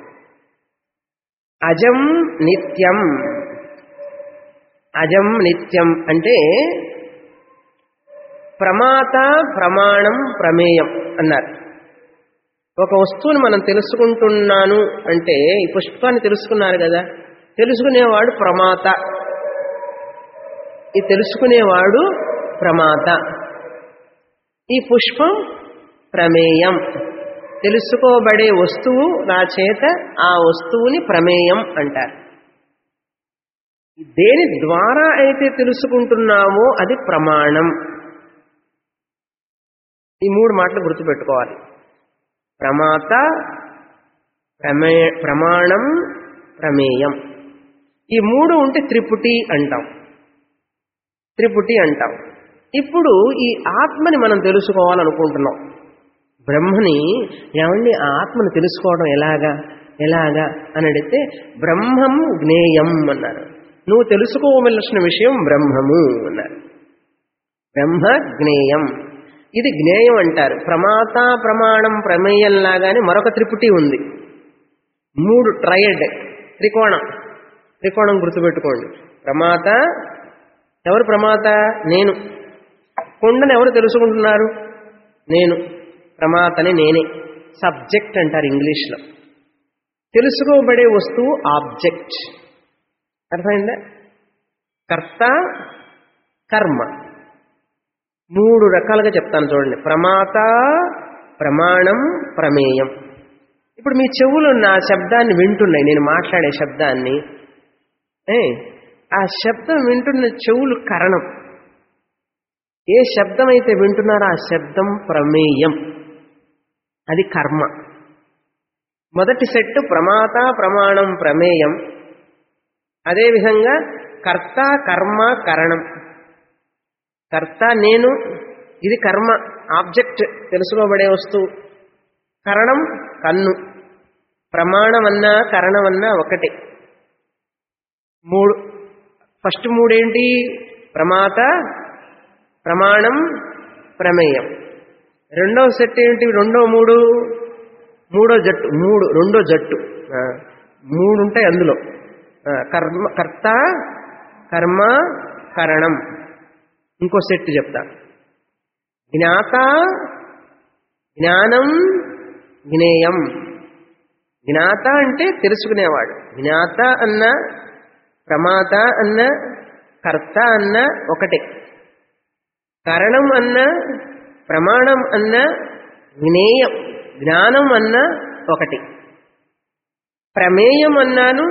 అజం నిత్యం అజం నిత్యం అంటే ప్రమాత ప్రమాణం ప్రమేయం అన్నారు ఒక వస్తువుని మనం తెలుసుకుంటున్నాను అంటే ఈ పుష్పాన్ని తెలుసుకున్నారు కదా తెలుసుకునేవాడు ప్రమాత ఈ తెలుసుకునేవాడు ప్రమాత ఈ పుష్పం ప్రమేయం తెలుసుకోబడే వస్తువు నా చేత ఆ వస్తువుని ప్రమేయం అంటారు దేని ద్వారా అయితే తెలుసుకుంటున్నామో అది ప్రమాణం ఈ మూడు మాటలు గుర్తుపెట్టుకోవాలి ప్రమాత ప్రమే ప్రమాణం ప్రమేయం ఈ మూడు ఉంటే త్రిపుటి అంటాం త్రిపుటి అంటాం ఇప్పుడు ఈ ఆత్మని మనం తెలుసుకోవాలనుకుంటున్నాం బ్రహ్మని ఏమండి ఆ ఆత్మను తెలుసుకోవడం ఎలాగా ఎలాగా అని అడిగితే బ్రహ్మం జ్ఞేయం అన్నారు నువ్వు తెలుసుకోవలసిన విషయం బ్రహ్మము అన్నారు బ్రహ్మ జ్ఞేయం ఇది జ్ఞేయం అంటారు ప్రమాత ప్రమాణం ప్రమేయం లాగానే మరొక త్రిపుటి ఉంది మూడు ట్రయడ్ త్రికోణం త్రికోణం గుర్తుపెట్టుకోండి ప్రమాత ఎవరు ప్రమాత నేను కొండను ఎవరు తెలుసుకుంటున్నారు నేను ప్రమాతని నేనే సబ్జెక్ట్ అంటారు ఇంగ్లీష్లో తెలుసుకోబడే వస్తువు ఆబ్జెక్ట్ అర్థమైందా కర్త కర్మ మూడు రకాలుగా చెప్తాను చూడండి ప్రమాత ప్రమాణం ప్రమేయం ఇప్పుడు మీ చెవులు నా శబ్దాన్ని వింటున్నాయి నేను మాట్లాడే శబ్దాన్ని ఏ ఆ శబ్దం వింటున్న చెవులు కరణం ఏ శబ్దం అయితే వింటున్నారో ఆ శబ్దం ప్రమేయం అది కర్మ మొదటి సెట్ ప్రమాత ప్రమాణం ప్రమేయం అదేవిధంగా కర్త కర్మ కరణం కర్త నేను ఇది కర్మ ఆబ్జెక్ట్ తెలుసుకోబడే వస్తువు కరణం కన్ను ప్రమాణమన్నా కరణమన్నా ఒకటే మూడు ఫస్ట్ మూడేంటి ప్రమాత ప్రమాణం ప్రమేయం రెండవ సెట్ ఏంటి రెండో మూడు మూడో జట్టు మూడు రెండో జట్టు ఆ, మూడు ఉంటాయి అందులో ఆ, కర్మ కర్త కర్మ కరణం ఇంకో సెట్ చెప్తా జ్ఞాత జ్ఞానం జ్ఞేయం జ్ఞాత అంటే తెలుసుకునేవాడు జ్ఞాత అన్న ప్రమాత అన్న కర్త అన్న ఒకటే కరణం అన్నా ప్రమాణం అన్నా జ్ఞేయం జ్ఞానం అన్నా ఒకటి ప్రమేయం అన్నాను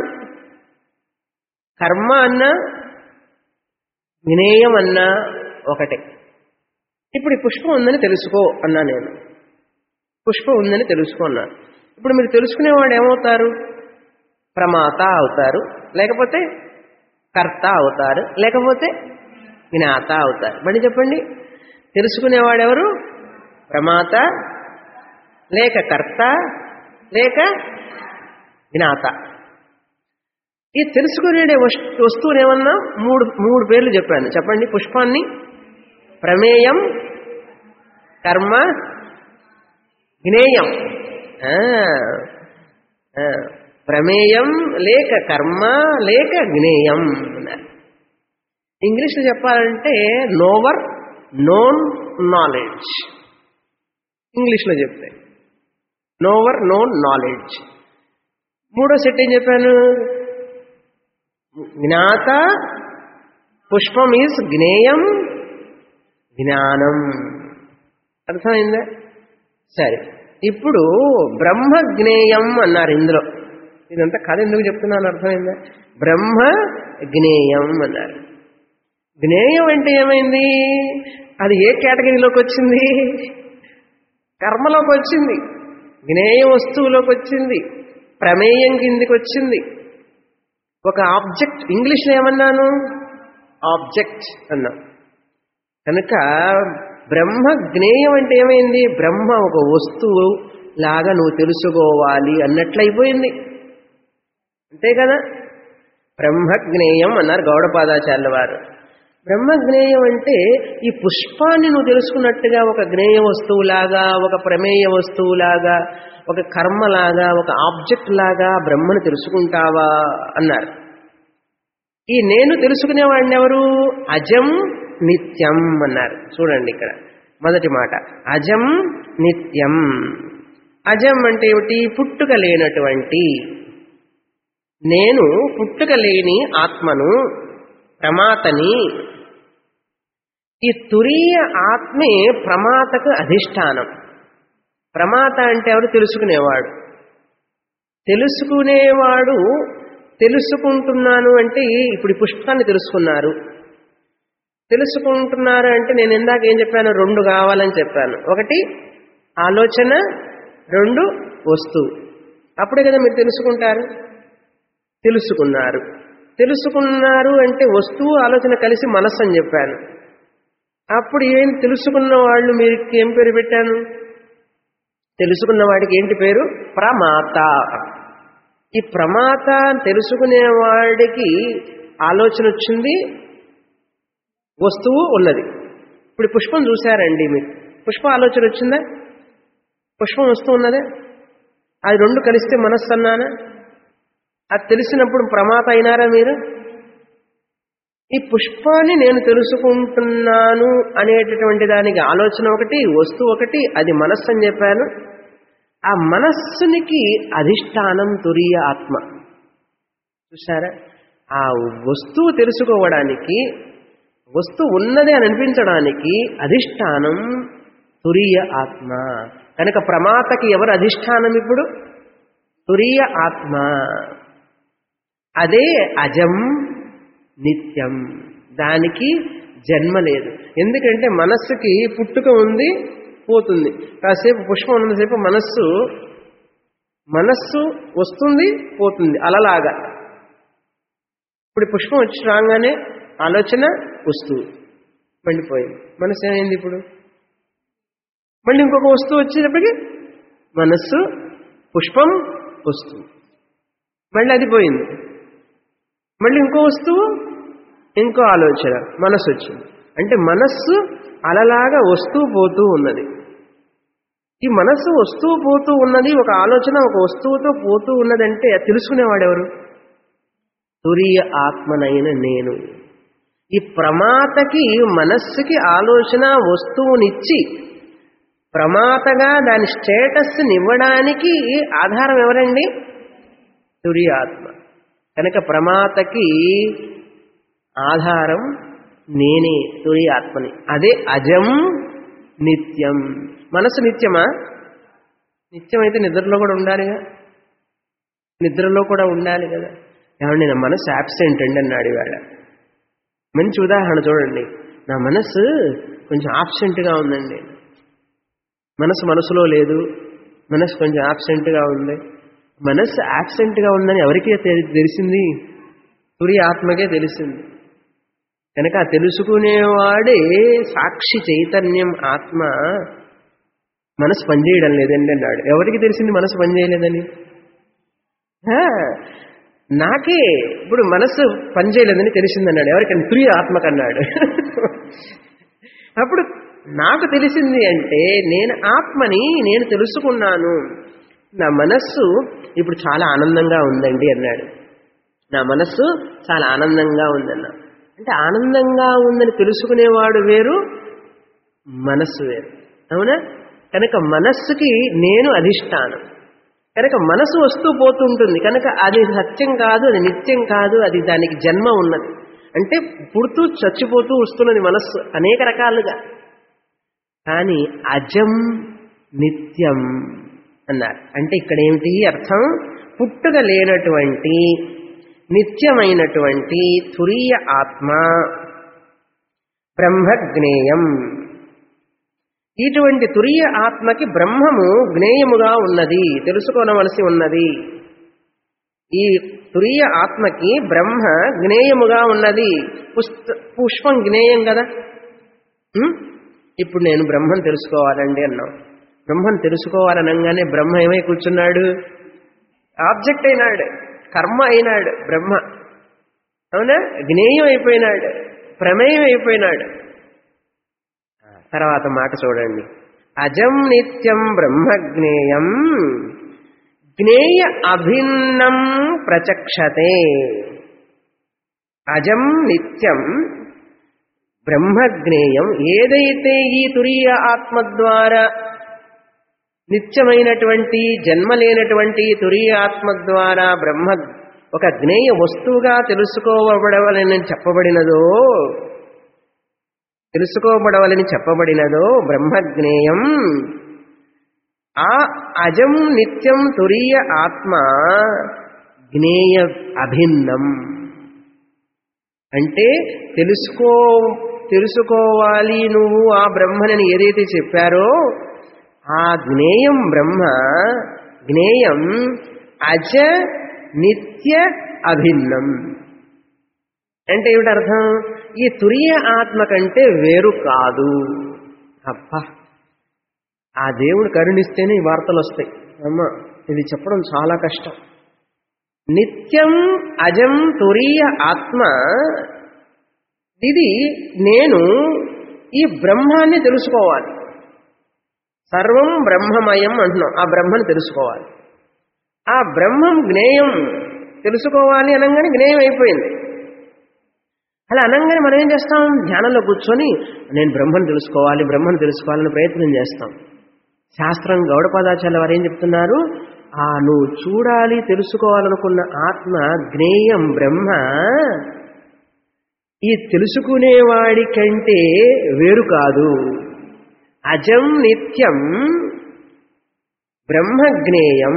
కర్మ అన్నా వినేయం అన్నా ఒకటే ఇప్పుడు ఈ పుష్పం ఉందని తెలుసుకో అన్నా నేను పుష్పం ఉందని తెలుసుకున్నా ఇప్పుడు మీరు తెలుసుకునేవాడు ఏమవుతారు ప్రమాత అవుతారు లేకపోతే కర్త అవుతారు లేకపోతే జ్ఞాత అవుతారు మళ్ళీ చెప్పండి తెలుసుకునేవాడెవరు ప్రమాత లేక కర్త లేక జ్ఞాత ఈ తెలుసుకునే వస్తువుని ఏమన్నా మూడు మూడు పేర్లు చెప్పాను చెప్పండి పుష్పాన్ని ప్రమేయం కర్మ జ్ఞేయం ఆ, ఆ, ప్రమేయం లేక కర్మ లేక జ్ఞేయం అన్నారు ఇంగ్లీష్లో చెప్పాలంటే నోవర్ నోన్ నాలెడ్జ్ ఇంగ్లీష్లో చెప్తే నోవర్ నోన్ నాలెడ్జ్ మూడో సెట్ ఏం చెప్పాను జ్ఞాత పుష్పం ఈజ్ జ్ఞేయం జ్ఞానం అర్థమైందా సరే ఇప్పుడు బ్రహ్మ జ్ఞేయం అన్నారు ఇందులో ఇదంతా కథ ఎందుకు చెప్తున్నాను అర్థమైందా బ్రహ్మ జ్ఞేయం అన్నారు జ్ఞేయం అంటే ఏమైంది అది ఏ కేటగిరీలోకి వచ్చింది కర్మలోకి వచ్చింది జ్ఞేయ వస్తువులోకి వచ్చింది ప్రమేయం కిందికి వచ్చింది ఒక ఆబ్జెక్ట్ ఇంగ్లీష్లో ఏమన్నాను ఆబ్జెక్ట్ అన్నా కనుక బ్రహ్మ జ్ఞేయం అంటే ఏమైంది బ్రహ్మ ఒక వస్తువు లాగా నువ్వు తెలుసుకోవాలి అన్నట్లయిపోయింది అంతే కదా బ్రహ్మజ్ఞేయం అన్నారు గౌడపాదాచార్యుల వారు బ్రహ్మజ్ఞేయం అంటే ఈ పుష్పాన్ని నువ్వు తెలుసుకున్నట్టుగా ఒక జ్ఞేయ వస్తువులాగా ఒక ప్రమేయ వస్తువులాగా ఒక కర్మలాగా ఒక ఆబ్జెక్ట్ లాగా బ్రహ్మను తెలుసుకుంటావా అన్నారు ఈ నేను తెలుసుకునేవాడిని ఎవరు అజం నిత్యం అన్నారు చూడండి ఇక్కడ మొదటి మాట అజం నిత్యం అజం అంటే ఏమిటి పుట్టుక లేనటువంటి నేను పుట్టుక లేని ఆత్మను ప్రమాతని ఈ తురీయ ఆత్మే ప్రమాతకు అధిష్టానం ప్రమాత అంటే ఎవరు తెలుసుకునేవాడు తెలుసుకునేవాడు తెలుసుకుంటున్నాను అంటే ఇప్పుడు ఈ పుష్పాన్ని తెలుసుకున్నారు తెలుసుకుంటున్నారు అంటే నేను ఇందాక ఏం చెప్పాను రెండు కావాలని చెప్పాను ఒకటి ఆలోచన రెండు వస్తువు అప్పుడే కదా మీరు తెలుసుకుంటారు తెలుసుకున్నారు తెలుసుకున్నారు అంటే వస్తువు ఆలోచన కలిసి మనస్సు అని చెప్పాను అప్పుడు ఏం తెలుసుకున్న వాళ్ళు మీరు ఏం పేరు పెట్టాను తెలుసుకున్న వాడికి ఏంటి పేరు ప్రమాత ఈ ప్రమాత తెలుసుకునే వాడికి ఆలోచన వచ్చింది వస్తువు ఉన్నది ఇప్పుడు ఈ పుష్పం చూశారండి మీరు పుష్ప ఆలోచన వచ్చిందా పుష్పం వస్తూ ఉన్నదే అది రెండు కలిస్తే మనస్సు అన్నానా అది తెలిసినప్పుడు ప్రమాత అయినారా మీరు ఈ పుష్పాన్ని నేను తెలుసుకుంటున్నాను అనేటటువంటి దానికి ఆలోచన ఒకటి వస్తువు ఒకటి అది మనస్సు అని చెప్పాను ఆ మనస్సునికి అధిష్టానం తురియ ఆత్మ చూసారా ఆ వస్తువు తెలుసుకోవడానికి వస్తువు ఉన్నది అని అనిపించడానికి అధిష్టానం తురియ ఆత్మ కనుక ప్రమాతకి ఎవరు అధిష్టానం ఇప్పుడు తురియ ఆత్మ అదే అజం నిత్యం దానికి జన్మ లేదు ఎందుకంటే మనస్సుకి పుట్టుక ఉంది పోతుంది కాసేపు పుష్పం ఉన్నసేపు మనస్సు మనస్సు వస్తుంది పోతుంది అలలాగా ఇప్పుడు ఈ పుష్పం వచ్చి రాగానే ఆలోచన వస్తువు మండిపోయింది మనస్సు ఏమైంది ఇప్పుడు మళ్ళీ ఇంకొక వస్తువు వచ్చేటప్పటికి మనస్సు పుష్పం వస్తువు మళ్ళీ అది పోయింది మళ్ళీ ఇంకో వస్తువు ఇంకో ఆలోచన మనస్సు వచ్చింది అంటే మనస్సు అలలాగా వస్తూ పోతూ ఉన్నది ఈ మనస్సు వస్తూ పోతూ ఉన్నది ఒక ఆలోచన ఒక వస్తువుతో పోతూ ఉన్నదంటే తెలుసుకునేవాడెవరు తురియ ఆత్మనైన నేను ఈ ప్రమాతకి మనస్సుకి ఆలోచన వస్తువునిచ్చి ప్రమాతగా దాని స్టేటస్ని ఇవ్వడానికి ఆధారం ఎవరండి తురియ ఆత్మ కనుక ప్రమాతకి ఆధారం నేనే తురి ఆత్మని అదే అజం నిత్యం మనసు నిత్యమా నిత్యమైతే నిద్రలో కూడా ఉండాలిగా నిద్రలో కూడా ఉండాలి కదా ఏమండి నా మనసు యాబ్సెంట్ అండి అన్నాడు ఇవాళ మంచి ఉదాహరణ చూడండి నా మనసు కొంచెం ఆబ్సెంట్గా ఉందండి మనసు మనసులో లేదు మనసు కొంచెం ఆబ్సెంట్గా ఉంది మనసు యాబ్సెంట్గా ఉందని ఎవరికీ తె- తెలిసింది తురి ఆత్మకే తెలిసింది కనుక ఆ తెలుసుకునేవాడే సాక్షి చైతన్యం ఆత్మ మనసు పనిచేయడం లేదండి అన్నాడు ఎవరికి తెలిసింది మనసు పనిచేయలేదని ఆ, నాకే ఇప్పుడు మనసు పనిచేయలేదని తెలిసిందన్నాడు ఎవరికన్నా తురి ఆత్మకన్నాడు అప్పుడు నాకు తెలిసింది అంటే నేను ఆత్మని నేను తెలుసుకున్నాను నా మనస్సు ఇప్పుడు చాలా ఆనందంగా ఉందండి అన్నాడు నా మనస్సు చాలా ఆనందంగా ఉందన్న అంటే ఆనందంగా ఉందని తెలుసుకునేవాడు వేరు మనస్సు వేరు అవునా కనుక మనస్సుకి నేను అధిష్టానం కనుక మనసు వస్తూ పోతుంటుంది కనుక అది సత్యం కాదు అది నిత్యం కాదు అది దానికి జన్మ ఉన్నది అంటే పుడుతూ చచ్చిపోతూ వస్తున్నది మనస్సు అనేక రకాలుగా కానీ అజం నిత్యం అన్నారు అంటే ఇక్కడ ఏమిటి అర్థం పుట్టుక లేనటువంటి నిత్యమైనటువంటి తురీయ ఆత్మ బ్రహ్మజ్ఞేయం ఇటువంటి తురీయ ఆత్మకి బ్రహ్మము జ్ఞేయముగా ఉన్నది తెలుసుకోనవలసి ఉన్నది ఈ తురీయ ఆత్మకి బ్రహ్మ జ్ఞేయముగా ఉన్నది పుష్ప పుష్పం జ్ఞేయం కదా ఉం? ఇప్పుడు నేను బ్రహ్మను తెలుసుకోవాలండి అన్నాం బ్రహ్మను తెలుసుకోవాలనగానే బ్రహ్మ ఏమై కూర్చున్నాడు ఆబ్జెక్ట్ అయినాడు కర్మ అయినాడు బ్రహ్మ అవునా జ్ఞేయం అయిపోయినాడు ప్రమేయం అయిపోయినాడు తర్వాత మాట చూడండి అజం నిత్యం బ్రహ్మజ్ఞేయం జ్ఞేయ అభిన్నం ప్రచక్షతే అజం నిత్యం బ్రహ్మజ్ఞేయం ఏదైతే ఈ తురీయ ఆత్మ ద్వారా నిత్యమైనటువంటి జన్మ లేనటువంటి తురీయ ఆత్మ ద్వారా బ్రహ్మ ఒక జ్ఞేయ వస్తువుగా తెలుసుకోబడవలని చెప్పబడినదో తెలుసుకోబడవలని చెప్పబడినదో బ్రహ్మజ్ఞేయం ఆ అజం నిత్యం తురీయ ఆత్మ జ్ఞేయ అభిన్నం అంటే తెలుసుకో తెలుసుకోవాలి నువ్వు ఆ బ్రహ్మనని ఏదైతే చెప్పారో ఆ జ్ఞేయం బ్రహ్మ జ్ఞేయం అజ నిత్య అభిన్నం అంటే ఏమిటి అర్థం ఈ తురియ ఆత్మ కంటే వేరు కాదు అబ్బా ఆ దేవుడు కరుణిస్తేనే ఈ వార్తలు వస్తాయి అమ్మ ఇది చెప్పడం చాలా కష్టం నిత్యం అజం తురీయ ఆత్మ ఇది నేను ఈ బ్రహ్మాన్ని తెలుసుకోవాలి సర్వం బ్రహ్మమయం అంటున్నాం ఆ బ్రహ్మను తెలుసుకోవాలి ఆ బ్రహ్మం జ్ఞేయం తెలుసుకోవాలి అనగానే జ్ఞేయం అయిపోయింది అలా అనగానే మనం ఏం చేస్తాం ధ్యానంలో కూర్చొని నేను బ్రహ్మను తెలుసుకోవాలి బ్రహ్మను తెలుసుకోవాలని ప్రయత్నం చేస్తాం శాస్త్రం గౌడపాదాచార్య వారు ఏం చెప్తున్నారు ఆ నువ్వు చూడాలి తెలుసుకోవాలనుకున్న ఆత్మ జ్ఞేయం బ్రహ్మ ఈ తెలుసుకునేవాడి కంటే వేరు కాదు అజం నిత్యం బ్రహ్మజ్ఞేయం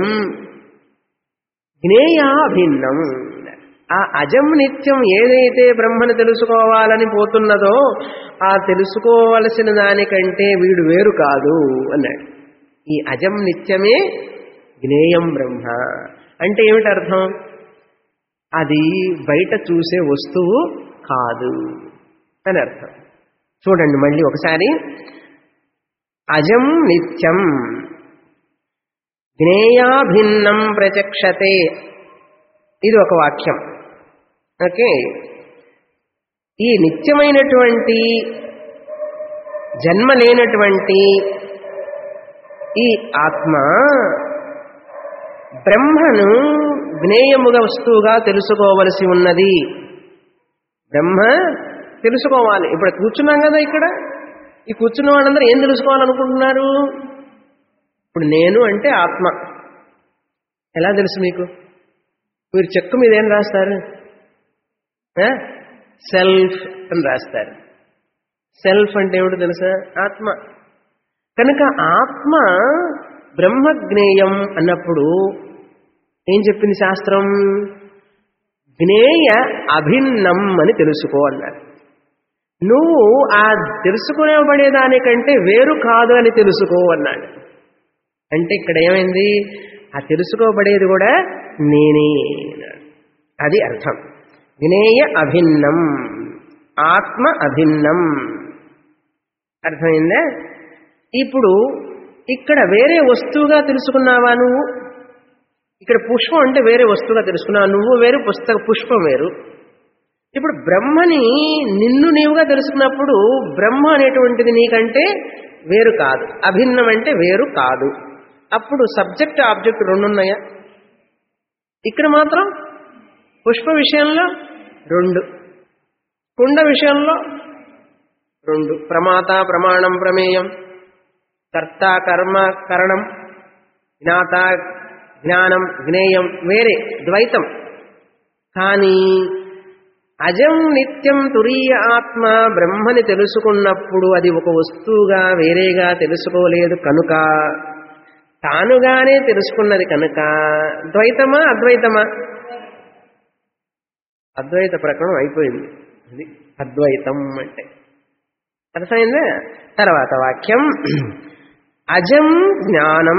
జ్ఞేయాభిన్నం ఆ అజం నిత్యం ఏదైతే బ్రహ్మను తెలుసుకోవాలని పోతున్నదో ఆ తెలుసుకోవలసిన దానికంటే వీడు వేరు కాదు అన్నాడు ఈ అజం నిత్యమే జ్ఞేయం బ్రహ్మ అంటే ఏమిటి అర్థం అది బయట చూసే వస్తువు కాదు అని అర్థం చూడండి మళ్ళీ ఒకసారి అజం నిత్యం జ్ఞేయాభిన్నం ప్రచక్షతే ఇది ఒక వాక్యం ఓకే ఈ నిత్యమైనటువంటి జన్మ లేనటువంటి ఈ ఆత్మ బ్రహ్మను జ్ఞేయముగా వస్తువుగా తెలుసుకోవలసి ఉన్నది బ్రహ్మ తెలుసుకోవాలి ఇప్పుడు కూర్చున్నాం కదా ఇక్కడ ఈ కూర్చున్న వాళ్ళందరూ ఏం తెలుసుకోవాలనుకుంటున్నారు ఇప్పుడు నేను అంటే ఆత్మ ఎలా తెలుసు మీకు మీరు చెక్కు మీద ఏం రాస్తారు ఆ? సెల్ఫ్ అని రాస్తారు సెల్ఫ్ అంటే ఏమిటో తెలుసా ఆత్మ కనుక ఆత్మ బ్రహ్మజ్ఞేయం అన్నప్పుడు ఏం చెప్పింది శాస్త్రం జ్ఞేయ అభిన్నం అని తెలుసుకో అన్నారు నువ్వు ఆ తెలుసుకునేబడేదానికంటే వేరు కాదు అని తెలుసుకో అన్నాడు అంటే ఇక్కడ ఏమైంది ఆ తెలుసుకోబడేది కూడా నేనే అన్నాడు అది అర్థం జ్ఞేయ అభిన్నం ఆత్మ అభిన్నం అర్థమైందా ఇప్పుడు ఇక్కడ వేరే వస్తువుగా తెలుసుకున్నావా నువ్వు ఇక్కడ పుష్పం అంటే వేరే వస్తువుగా తెలుసుకున్నావు నువ్వు వేరు పుస్తక పుష్పం వేరు ఇప్పుడు బ్రహ్మని నిన్ను నీవుగా తెలుసుకున్నప్పుడు బ్రహ్మ అనేటువంటిది నీకంటే వేరు కాదు అభిన్నం అంటే వేరు కాదు అప్పుడు సబ్జెక్ట్ ఆబ్జెక్ట్ రెండు ఉన్నాయా ఇక్కడ మాత్రం పుష్ప విషయంలో రెండు కుండ విషయంలో రెండు ప్రమాత ప్రమాణం ప్రమేయం కర్త కర్మ కరణం జ్ఞాత జ్ఞానం జ్ఞేయం వేరే ద్వైతం కానీ అజం నిత్యం తురీయ ఆత్మ బ్రహ్మని తెలుసుకున్నప్పుడు అది ఒక వస్తువుగా వేరేగా తెలుసుకోలేదు కనుక తానుగానే తెలుసుకున్నది కనుక ద్వైతమా అద్వైతమా అద్వైత ప్రకరణం అయిపోయింది అది అద్వైతం అంటే అర్థమైందా తర్వాత వాక్యం అజం జ్ఞానం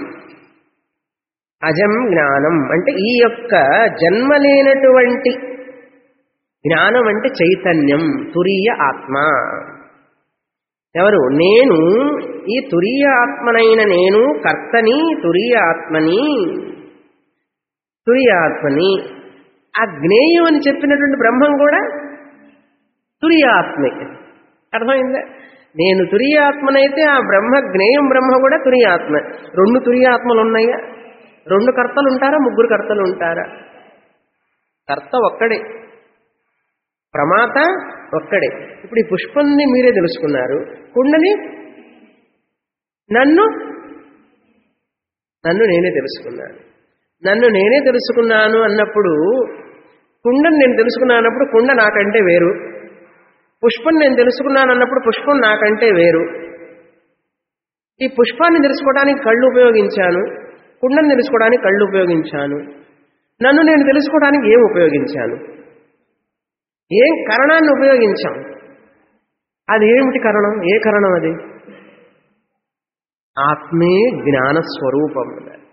అజం జ్ఞానం అంటే ఈ యొక్క జన్మ లేనటువంటి జ్ఞానం అంటే చైతన్యం తురీయ ఆత్మ ఎవరు నేను ఈ తురీయ ఆత్మనైన నేను కర్తని తురీయ ఆత్మని తురీయ ఆత్మని ఆ జ్ఞేయం అని చెప్పినటువంటి బ్రహ్మం కూడా తురీయ ఆత్మే అర్థమైందా నేను తురియాత్మనైతే ఆ బ్రహ్మ జ్ఞేయం బ్రహ్మ కూడా తురియాత్మ రెండు తురియాత్మలు ఉన్నాయా రెండు కర్తలు ఉంటారా ముగ్గురు కర్తలు ఉంటారా కర్త ఒక్కడే ప్రమాత ఒక్కడే ఇప్పుడు ఈ పుష్పంని మీరే తెలుసుకున్నారు కుండని నన్ను నన్ను నేనే తెలుసుకున్నాను నన్ను నేనే తెలుసుకున్నాను అన్నప్పుడు కుండని నేను తెలుసుకున్నానప్పుడు కుండ నాకంటే వేరు పుష్పం నేను తెలుసుకున్నాను అన్నప్పుడు పుష్పం నాకంటే వేరు ఈ పుష్పాన్ని తెలుసుకోవడానికి కళ్ళు ఉపయోగించాను కుండను తెలుసుకోవడానికి కళ్ళు ఉపయోగించాను నన్ను నేను తెలుసుకోవడానికి ఏం ఉపయోగించాను ఏం కరణాన్ని ఉపయోగించాం అది ఏమిటి కరణం ఏ కరణం అది ఆత్మే జ్ఞాన స్వరూపం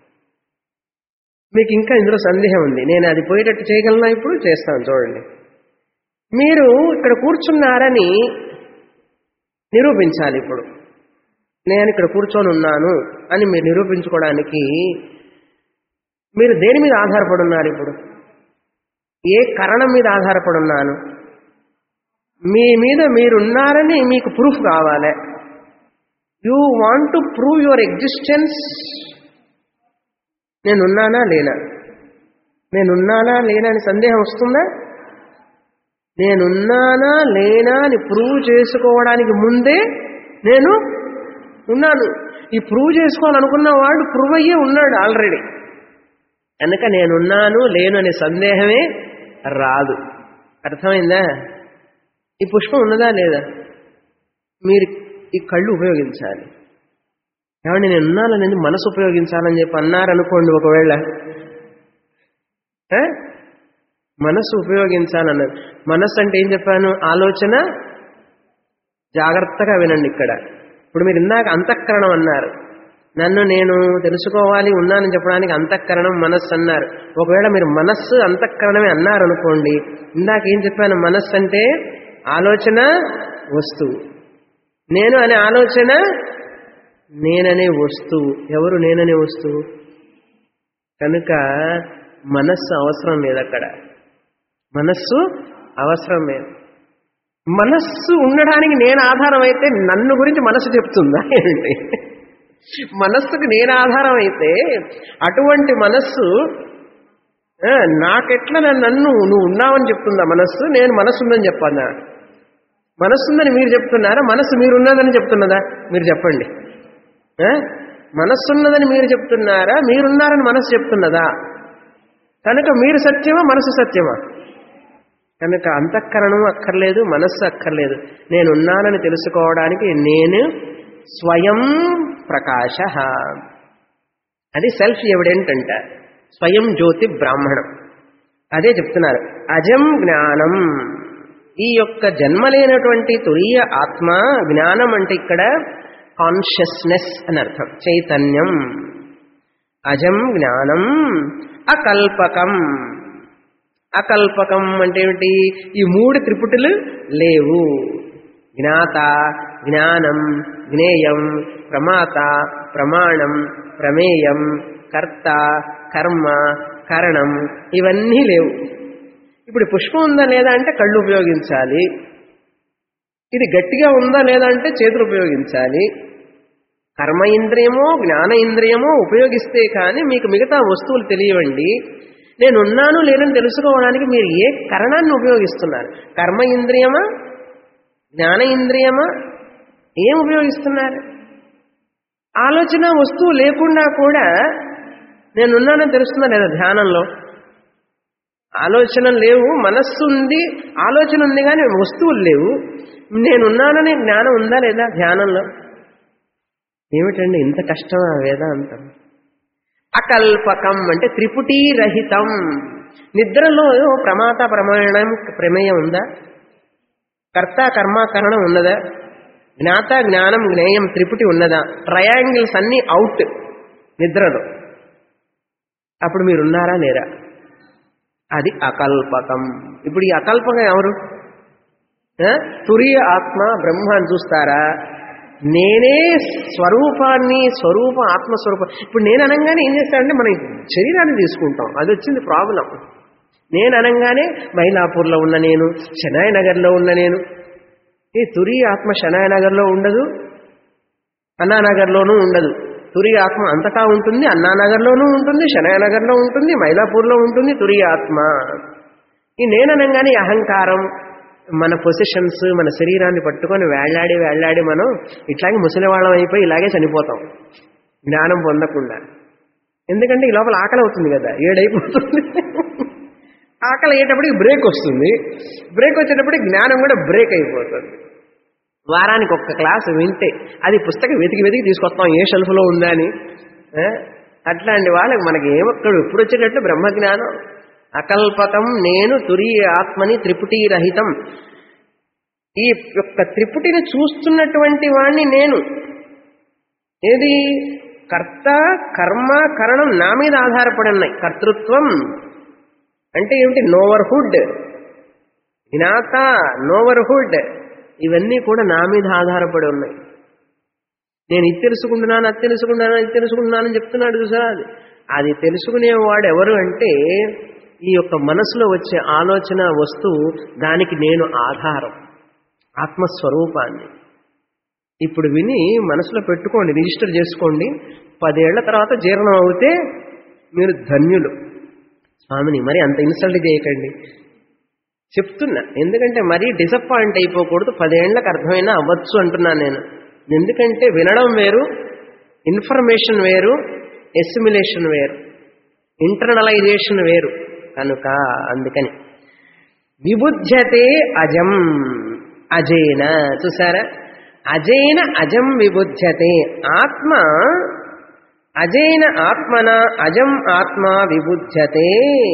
మీకు ఇంకా ఇందులో సందేహం ఉంది నేను అది పోయేటట్టు చేయగలనా ఇప్పుడు చేస్తాను చూడండి మీరు ఇక్కడ కూర్చున్నారని నిరూపించాలి ఇప్పుడు నేను ఇక్కడ కూర్చొని ఉన్నాను అని మీరు నిరూపించుకోవడానికి మీరు దేని మీద ఆధారపడి ఉన్నారు ఇప్పుడు ఏ కరణం మీద ఆధారపడి ఉన్నాను మీ మీద మీరున్నారని మీకు ప్రూఫ్ కావాలి you want to prove your existence నేనున్నానా లేనా నేనున్నానా లేనా అని సందేహం వస్తుందా నేనున్నానా లేనా అని ప్రూవ్ చేసుకోవడానికి ముందే నేను ఉన్నాను ఈ ప్రూవ్ చేసుకోవాలనుకున్న వాడు ప్రూవ్ అయ్యే ఉన్నాడు ఆల్రెడీ కనుక నేనున్నాను లేను అనే సందేహమే రాదు అర్థమైందా ఈ పుష్పం ఉన్నదా లేదా మీరు ఈ కళ్ళు ఉపయోగించాలి ఏమండి నేను ఉన్నానని మనసు ఉపయోగించాలని చెప్పి అన్నారనుకోండి ఒకవేళ ఆ? మనసు ఉపయోగించాలన్నది మనస్సు అంటే ఏం చెప్పాను ఆలోచన జాగ్రత్తగా వినండి ఇక్కడ ఇప్పుడు మీరు ఇందాక అంతఃకరణం అన్నారు నన్ను నేను తెలుసుకోవాలి ఉన్నానని చెప్పడానికి అంతఃకరణం మనస్సు అన్నారు ఒకవేళ మీరు మనస్సు అంతఃకరణమే అన్నారనుకోండి ఇందాక ఏం చెప్పాను మనస్సు అంటే ఆలోచన వస్తువు నేను అనే ఆలోచన నేననే వస్తువు ఎవరు నేననే వస్తువు కనుక మనస్సు అవసరం లేదు అక్కడ మనస్సు అవసరం లేదు మనస్సు ఉండడానికి నేను ఆధారం అయితే నన్ను గురించి మనస్సు చెప్తుందా ఏంటి మనస్సుకు నేను ఆధారం అయితే అటువంటి మనస్సు ఆ, నాకెట్లా నన్ను నువ్వు ఉన్నావని చెప్తుందా మనస్సు నేను మనస్సు ఉందని చెప్పన్నా మనస్సు ఉందని మీరు చెప్తున్నారా మనస్సు మీరున్నదని చెప్తున్నదా మీరు చెప్పండి ఆ? మనస్సు ఉన్నదని మీరు చెప్తున్నారా మీరున్నారని మనస్సు చెప్తున్నదా కనుక మీరు సత్యమా మనసు సత్యమా కనుక అంతఃకరణం అక్కర్లేదు మనస్సు అక్కర్లేదు నేనున్నానని తెలుసుకోవడానికి నేను స్వయం ప్రకాశ అది సెల్ఫ్ ఎవిడెంట్ అంట స్వయం జ్యోతి బ్రాహ్మణం అదే చెప్తున్నారు అజం జ్ఞానం ఈ యొక్క జన్మలేనటువంటి తురీయ ఆత్మ జ్ఞానం అంటే ఇక్కడ కాన్షియస్నెస్ అని అర్థం చైతన్యం అజం జ్ఞానం అకల్పకం అకల్పకం అంటే ఏమిటి ఈ మూడు త్రిపుటులు లేవు జ్ఞాత జ్ఞానం జ్ఞేయం ప్రమాత ప్రమాణం ప్రమేయం కర్త కర్మ కరణం ఇవన్నీ లేవు ఇప్పుడు పుష్పం ఉందా లేదా అంటే కళ్ళు ఉపయోగించాలి ఇది గట్టిగా ఉందా లేదా అంటే చేతులు ఉపయోగించాలి కర్మ ఇంద్రియమో జ్ఞాన ఇంద్రియమో ఉపయోగిస్తే కానీ మీకు మిగతా వస్తువులు తెలియవండి నేను ఉన్నాను లేదని తెలుసుకోవడానికి మీరు ఏ కరణాన్ని ఉపయోగిస్తున్నారు కర్మ ఇంద్రియమా జ్ఞాన ఇంద్రియమా ఏం ఉపయోగిస్తున్నారు ఆలోచన వస్తువు లేకుండా కూడా నేనున్నానని తెలుస్తుందా లేదా ధ్యానంలో ఆలోచన లేవు మనస్సు ఉంది ఆలోచన ఉంది కానీ వస్తువులు లేవు నేనున్నాననే జ్ఞానం ఉందా లేదా ధ్యానంలో ఏమిటండి ఇంత కష్టమా వేదాంతం అకల్పకం అంటే త్రిపుటీ రహితం నిద్రలో ప్రమాత ప్రమాణం ప్రమేయం ఉందా కర్త కర్మ కరణం ఉన్నదా జ్ఞాత జ్ఞానం జ్ఞేయం త్రిపుటి ఉన్నదా ట్రయాంగిల్స్ అన్నీ అవుట్ నిద్రలో అప్పుడు మీరున్నారా లేరా అది అకల్పకం ఇప్పుడు ఈ అకల్పకం ఎవరు ఆ? తురియ ఆత్మ బ్రహ్మ అని చూస్తారా నేనే స్వరూపాన్ని స్వరూప ఆత్మస్వరూపం ఇప్పుడు నేను అనగానే ఏం చేస్తానంటే మనం శరీరాన్ని తీసుకుంటాం అది వచ్చింది ప్రాబ్లం నేను అనగానే మైలాపూర్లో ఉన్న నేను షనాయ్ నగర్లో ఉన్న నేను ఈ తురి ఆత్మ షనాయ్ నగర్లో ఉండదు అన్నానగర్లోనూ ఉండదు తురి ఆత్మ అంతటా ఉంటుంది అన్నానగర్లోనూ ఉంటుంది షనాయనగర్లో ఉంటుంది మైలాపూర్లో ఉంటుంది తురి ఆత్మ ఈ నేననంగానే ఈ అహంకారం మన పొజిషన్స్ మన శరీరాన్ని పట్టుకొని వేళ్లాడి వేళ్లాడి మనం ఇట్లాగే ముసలివాళ్ళం అయిపోయి ఇలాగే చనిపోతాం జ్ఞానం పొందకుండా ఎందుకంటే ఈ లోపల ఆకలి అవుతుంది కదా ఏడైపోతుంది ఆకలి అయ్యేటప్పటికి బ్రేక్ వస్తుంది బ్రేక్ వచ్చేటప్పటికి జ్ఞానం కూడా బ్రేక్ అయిపోతుంది వారానికి ఒక్క క్లాస్ వింటే అది పుస్తకం వెతికి వెతికి తీసుకొస్తాం ఏ షెల్ఫ్లో ఉందా అని ఆ? అట్లాంటి వాళ్ళకి మనకి ఏమొక్కడు ఎప్పుడు వచ్చేటట్టు బ్రహ్మజ్ఞానం అకల్పకం నేను తురి ఆత్మని త్రిపుటీ రహితం ఈ యొక్క త్రిపుటిని చూస్తున్నటువంటి వాణ్ణి నేను ఏది కర్త కర్మ కరణం నా మీద ఆధారపడి ఉన్నాయి కర్తృత్వం అంటే ఏమిటి నోవర్హుడ్ జ్ఞాత నోవర్హుడ్ ఇవన్నీ కూడా నా మీద ఆధారపడి ఉన్నాయి నేను ఇది తెలుసుకుంటున్నాను అది తెలుసుకుంటున్నాను ఇది తెలుసుకుంటున్నాను అని చెప్తున్నాడు చూసారా అది అది తెలుసుకునేవాడు ఎవరు అంటే ఈ యొక్క మనసులో వచ్చే ఆలోచన వస్తువు దానికి నేను ఆధారం ఆత్మస్వరూపాన్ని ఇప్పుడు విని మనసులో పెట్టుకోండి రిజిస్టర్ చేసుకోండి పదేళ్ల తర్వాత జీర్ణం అవుతే మీరు ధన్యులు స్వామిని మరి అంత ఇన్సల్ట్ చేయకండి చెప్తున్నా ఎందుకంటే మరీ డిసప్పాయింట్ అయిపోకూడదు పదేళ్లకు అర్థమైనా అవ్వచ్చు అంటున్నాను నేను ఎందుకంటే వినడం వేరు ఇన్ఫర్మేషన్ వేరు ఎస్టిమిలేషన్ వేరు ఇంటర్నలైజేషన్ వేరు కనుక అందుకని విబుధ్యతే అజం అజేన చూసారా అజేన అజం విబుధ్యతే ఆత్మ అజేన ఆత్మన అజం ఆత్మ విబుధ్యతే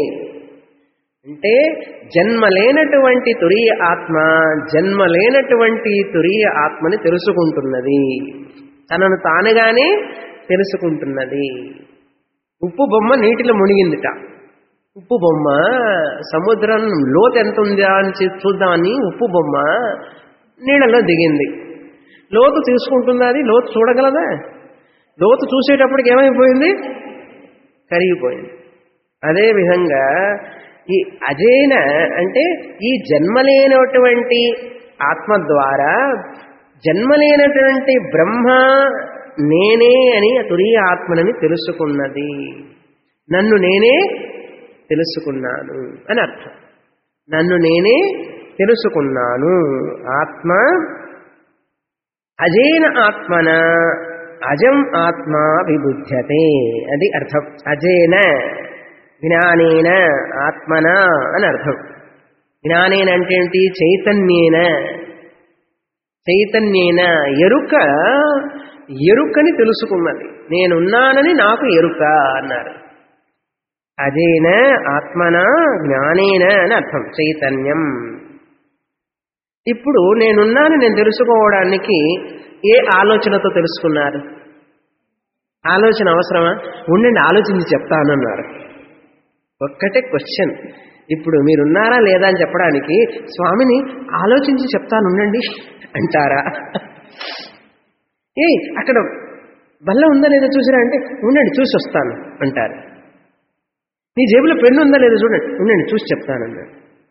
అంటే జన్మ లేనటువంటి తురియ ఆత్మ జన్మ లేనటువంటి తురియ ఆత్మని తెలుసుకుంటున్నది తనను తానుగానే తెలుసుకుంటున్నది ఉప్పు బొమ్మ నీటిలో మునిగిందిట ఉప్పు బొమ్మ సముద్రం లోతు ఎంత ఉందా అని చూ- చూద్దామని ఉప్పు బొమ్మ నీళ్ళలో దిగింది లోతు తీసుకుంటుందా అది లోతు చూడగలదా లోతు చూసేటప్పటికి ఏమైపోయింది కరిగిపోయింది అదేవిధంగా ఈ అజేన అంటే ఈ జన్మలేనటువంటి ఆత్మ ద్వారా జన్మలేనటువంటి బ్రహ్మ నేనే అని ఆ తురియ ఆత్మనని తెలుసుకున్నది నన్ను నేనే తెలుసుకున్నాను అని అర్థం నన్ను నేనే తెలుసుకున్నాను ఆత్మ అజేన ఆత్మన అజం ఆత్మ విబుధ్యతే అది అర్థం అజేన జ్ఞానేన ఆత్మన అని అర్థం జ్ఞానేన అంటే ఏంటి చైతన్యేన చైతన్యేన ఎరుక ఎరుకని తెలుసుకున్నది నేనున్నానని నాకు ఎరుక అన్నారు అదేన ఆత్మన జ్ఞానేన అని అర్థం చైతన్యం ఇప్పుడు నేనున్నాను నేను తెలుసుకోవడానికి ఏ ఆలోచనతో తెలుసుకున్నారు ఆలోచన అవసరమా ఉండండి ఆలోచించి చెప్తానన్నారు ఒక్కటే క్వశ్చన్ ఇప్పుడు మీరున్నారా లేదా అని చెప్పడానికి స్వామిని ఆలోచించి చెప్తాను ఉండండి అంటారా ఏ అక్కడ బల్ల ఉందా లేదా చూసిరా అంటే ఉండండి చూసి వస్తాను అంటారు నీ జేబులో పెన్ను ఉందా లేదా చూడండి ఉండండి చూసి చెప్తానన్నాడు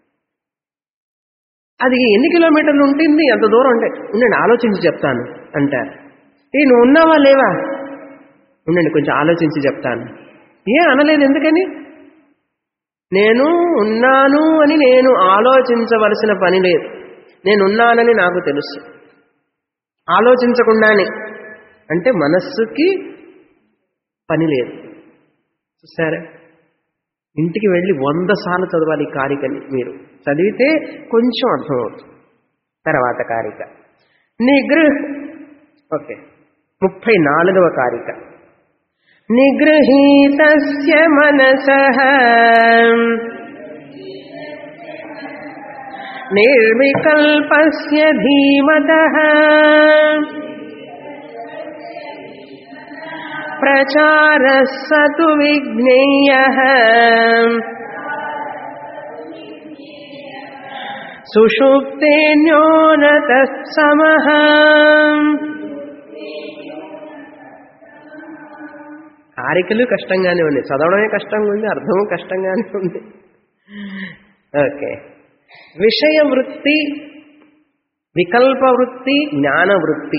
అది ఎన్ని కిలోమీటర్లు ఉంటుంది అంత దూరం అంటే ఉండండి ఆలోచించి చెప్తాను అంటారు ఏ నువ్వు ఉన్నావా లేవా ఉండండి కొంచెం ఆలోచించి చెప్తాను ఏ అనలేదు ఎందుకని నేను ఉన్నాను అని నేను ఆలోచించవలసిన పని లేదు నేనున్నానని నాకు తెలుసు ఆలోచించకుండానే అంటే మనస్సుకి పని లేదు చూసారా ఇంటికి వెళ్ళి వంద సార్లు చదవాలి ఈ కారికని మీరు చదివితే కొంచెం అర్థమవుతుంది తర్వాత కారిక నిగృహ ఓకే ముప్పై నాలుగవ కారిక నిగృహీతస్య మనసః నిర్వికల్పస్య ధీమతః ప్రచారः स तु विज्ञेयः సుషుప్తేన్యోనతः సమः కారికలు కష్టంగానే ఉంది చదవడమే కష్టంగా ఉంది అర్థము కష్టంగానే ఉంది ఓకే విషయ వృత్తి వికల్ప వృత్తి జ్ఞాన వృత్తి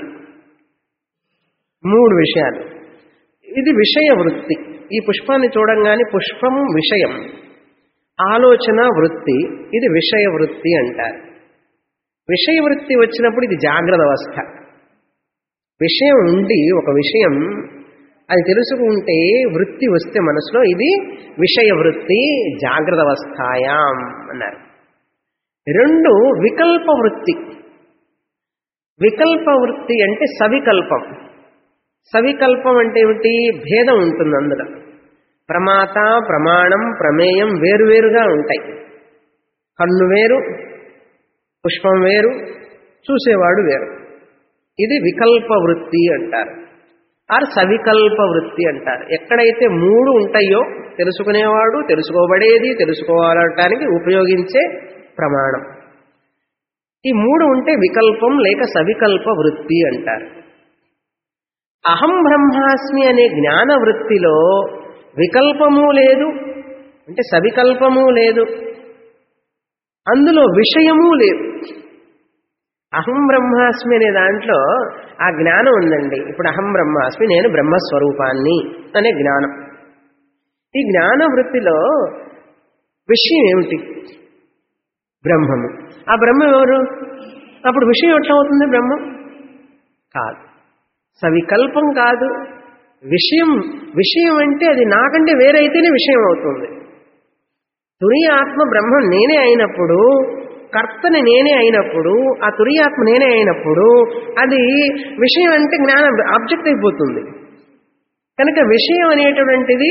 మూడు విషయాలు ఇది విషయ వృత్తి ఈ పుష్పాన్ని చూడంగానే పుష్పం విషయం ఆలోచన వృత్తి ఇది విషయ వృత్తి అంటారు విషయ వృత్తి వచ్చినప్పుడు ఇది జాగ్రత్త అవస్థ విషయం ఉండి ఒక విషయం అది తెలుసుకుంటే వృత్తి వస్తే మనసులో ఇది విషయ వృత్తి జాగ్రత్త అవస్థాయాం అన్నారు రెండు వికల్ప వృత్తి వికల్ప వృత్తి అంటే సవికల్పం సవికల్పం అంటే ఏమిటి భేదం ఉంటుంది అందులో ప్రమాత ప్రమాణం ప్రమేయం వేరువేరుగా ఉంటాయి కన్ను వేరు పుష్పం వేరు చూసేవాడు వేరు ఇది వికల్ప వృత్తి అంటారు ఆర్ సవికల్ప వృత్తి అంటారు ఎక్కడైతే మూడు ఉంటాయో తెలుసుకునేవాడు తెలుసుకోబడేది తెలుసుకోవాలటానికి ఉపయోగించే ప్రమాణం ఈ మూడు ఉంటే వికల్పం లేక సవికల్ప వృత్తి అంటారు అహం బ్రహ్మాస్మి అనే జ్ఞాన వృత్తిలో వికల్పము లేదు అంటే సవికల్పము లేదు అందులో విషయము లేదు అహం బ్రహ్మాస్మి అనే దాంట్లో ఆ జ్ఞానం ఉందండి ఇప్పుడు అహం బ్రహ్మాస్మి నేను బ్రహ్మస్వరూపాన్ని అనే జ్ఞానం ఈ జ్ఞాన వృత్తిలో విషయం ఏమిటి బ్రహ్మము ఆ బ్రహ్మం ఎవరు అప్పుడు విషయం ఎట్లా అవుతుంది బ్రహ్మం కాదు సవికల్పం కాదు విషయం విషయం అంటే అది నాకంటే వేరైతేనే విషయం అవుతుంది తురియాత్మ బ్రహ్మం నేనే అయినప్పుడు కర్తని నేనే అయినప్పుడు ఆ తురియాత్మ నేనే అయినప్పుడు అది విషయం అంటే జ్ఞానం ఆబ్జెక్ట్ అయిపోతుంది కనుక విషయం అనేటువంటిది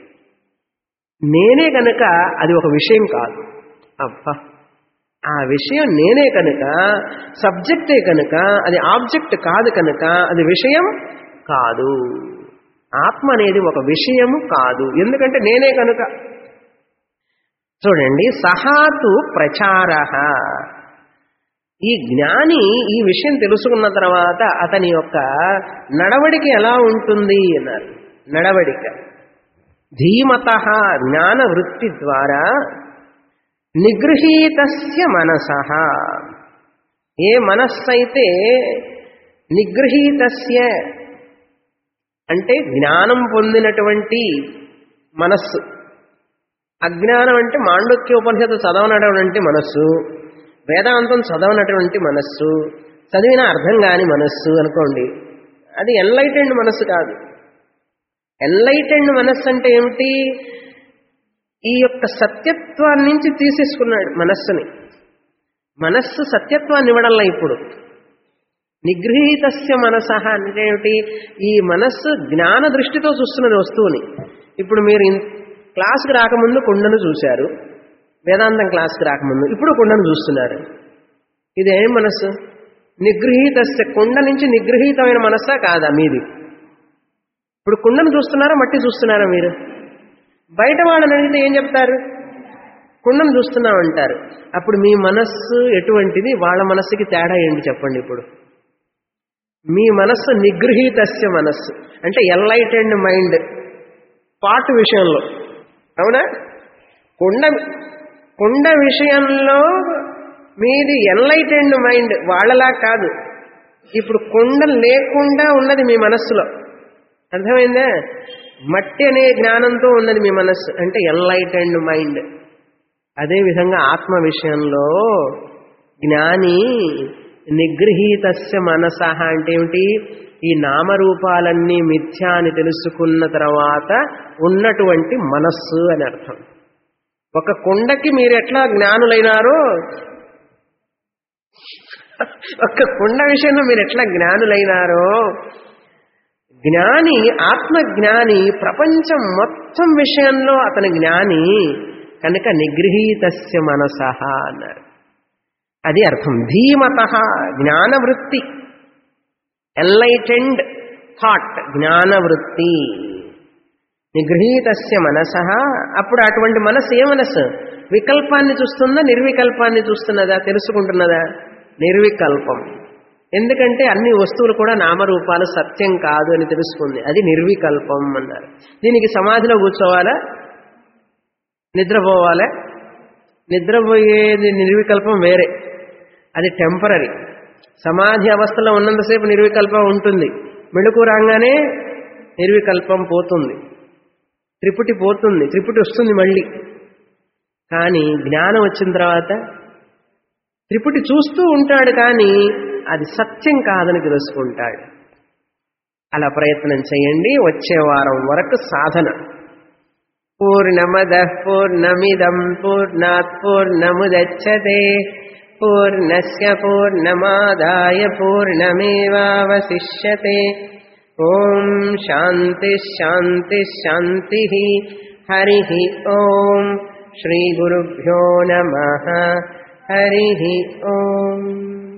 నేనే కనుక అది ఒక విషయం కాదు అబ్బా ఆ విషయం నేనే కనుక సబ్జెక్టే కనుక అది ఆబ్జెక్ట్ కాదు కనుక అది విషయం కాదు ఆత్మ అనేది ఒక విషయము కాదు ఎందుకంటే నేనే కనుక చూడండి సహాతు ప్రచార ఈ జ్ఞాని ఈ విషయం తెలుసుకున్న తర్వాత అతని యొక్క నడవడిక ఎలా ఉంటుంది అన్నారు నడవడిక ధీమత జ్ఞాన వృత్తి ద్వారా నిగృహీతస్య మనస ఏ మనస్సైతే నిగృహీతస్య అంటే జ్ఞానం పొందినటువంటి మనస్సు అజ్ఞానం అంటే మాండక్యోపనిషత్తు చదవనటువంటి మనస్సు వేదాంతం చదవనటువంటి మనస్సు చదివిన అర్థం కాని మనస్సు అనుకోండి అది ఎన్లైటెండ్ మనస్సు కాదు ఎన్లైటెండ్ మనస్సు అంటే ఏమిటి ఈ యొక్క సత్యత్వాన్ని నుంచి తీసేసుకున్నాడు మనస్సుని మనస్సు సత్యత్వాన్ని ఇవ్వడంలా ఇప్పుడు నిగృహీతస్య మనస అంటే ఏమిటి ఈ మనస్సు జ్ఞాన దృష్టితో చూస్తున్నది వస్తువుని ఇప్పుడు మీరు ఇన్- క్లాస్కి రాకముందు కుండను చూశారు వేదాంతం క్లాస్కి రాకముందు ఇప్పుడు కుండను చూస్తున్నారు ఇదేం మనస్సు నిగృహీతస్య కుండ నుంచి నిగృహీతమైన మనస్సా కాదా మీది ఇప్పుడు కుండను చూస్తున్నారా మట్టి చూస్తున్నారా మీరు బయట వాళ్ళని అడిగితే ఏం చెప్తారు కుండను చూస్తున్నామంటారు అప్పుడు మీ మనస్సు ఎటువంటిది వాళ్ళ మనస్సుకి తేడా ఏంటి చెప్పండి ఇప్పుడు మీ మనస్సు నిగృహీతస్య మనస్సు అంటే ఎన్లైటెండ్ మైండ్ పాటు విషయంలో అవునా కుండ కుండ విషయంలో మీది ఎన్లైటెండ్ మైండ్ వాళ్ళలా కాదు ఇప్పుడు కుండ లేకుండా ఉన్నది మీ మనస్సులో అర్థమైందా మట్టి అనే జ్ఞానంతో ఉన్నది మీ మనస్సు అంటే ఎన్లైటెండ్ మైండ్ అదేవిధంగా ఆత్మ విషయంలో జ్ఞాని నిగృహీతస్య మనస అంటే ఏమిటి ఈ నామరూపాలన్నీ మిథ్యా అని తెలుసుకున్న తర్వాత ఉన్నటువంటి మనస్సు అని అర్థం ఒక కుండకి మీరు ఎట్లా జ్ఞానులైనారో ఒక కుండ విషయంలో మీరు ఎట్లా జ్ఞానులైనారో జ్ఞాని ఆత్మ జ్ఞాని ప్రపంచం మొత్తం విషయంలో అతని జ్ఞాని కనుక నిగృహీతస్య మనస అన్నారు అది అర్థం ధీమత జ్ఞానవృత్తి ఎన్లైటెండ్ థాట్ జ్ఞానవృత్తి నిగృహీతస్య మనస అప్పుడు అటువంటి మనసు ఏ మనసు వికల్పాన్ని చూస్తుందా నిర్వికల్పాన్ని చూస్తున్నదా తెలుసుకుంటున్నదా నిర్వికల్పం ఎందుకంటే అన్ని వస్తువులు కూడా నామరూపాలు సత్యం కాదు అని తెలుసుకుంది అది నిర్వికల్పం అన్నారు దీనికి సమాధిలో కూర్చోవాలా నిద్రపోవాలా నిద్రపోయేది నిర్వికల్పం వేరే అది టెంపరీ సమాధి అవస్థలో ఉన్నంతసేపు నిర్వికల్పం ఉంటుంది మెళుకు రాగానే నిర్వికల్పం పోతుంది త్రిపుటి పోతుంది త్రిపుటి వస్తుంది మళ్ళీ కానీ జ్ఞానం వచ్చిన తర్వాత త్రిపుటి చూస్తూ ఉంటాడు కానీ అది సత్యం కాదని తెలుసుకుంటాడు అలా ప్రయత్నం చేయండి వచ్చే వారం వరకు సాధన పూర్ణమద పూర్ణమిదం పూర్ణాత్ పూర్ణముదచ్చతే పూర్ణస్య పూర్ణమాదాయ పూర్ణమేవావశిష్యతే ఓం శాంతి శాంతి శాంతి హరి ఓం శ్రీ గురుభ్యో నమ హరి ఓం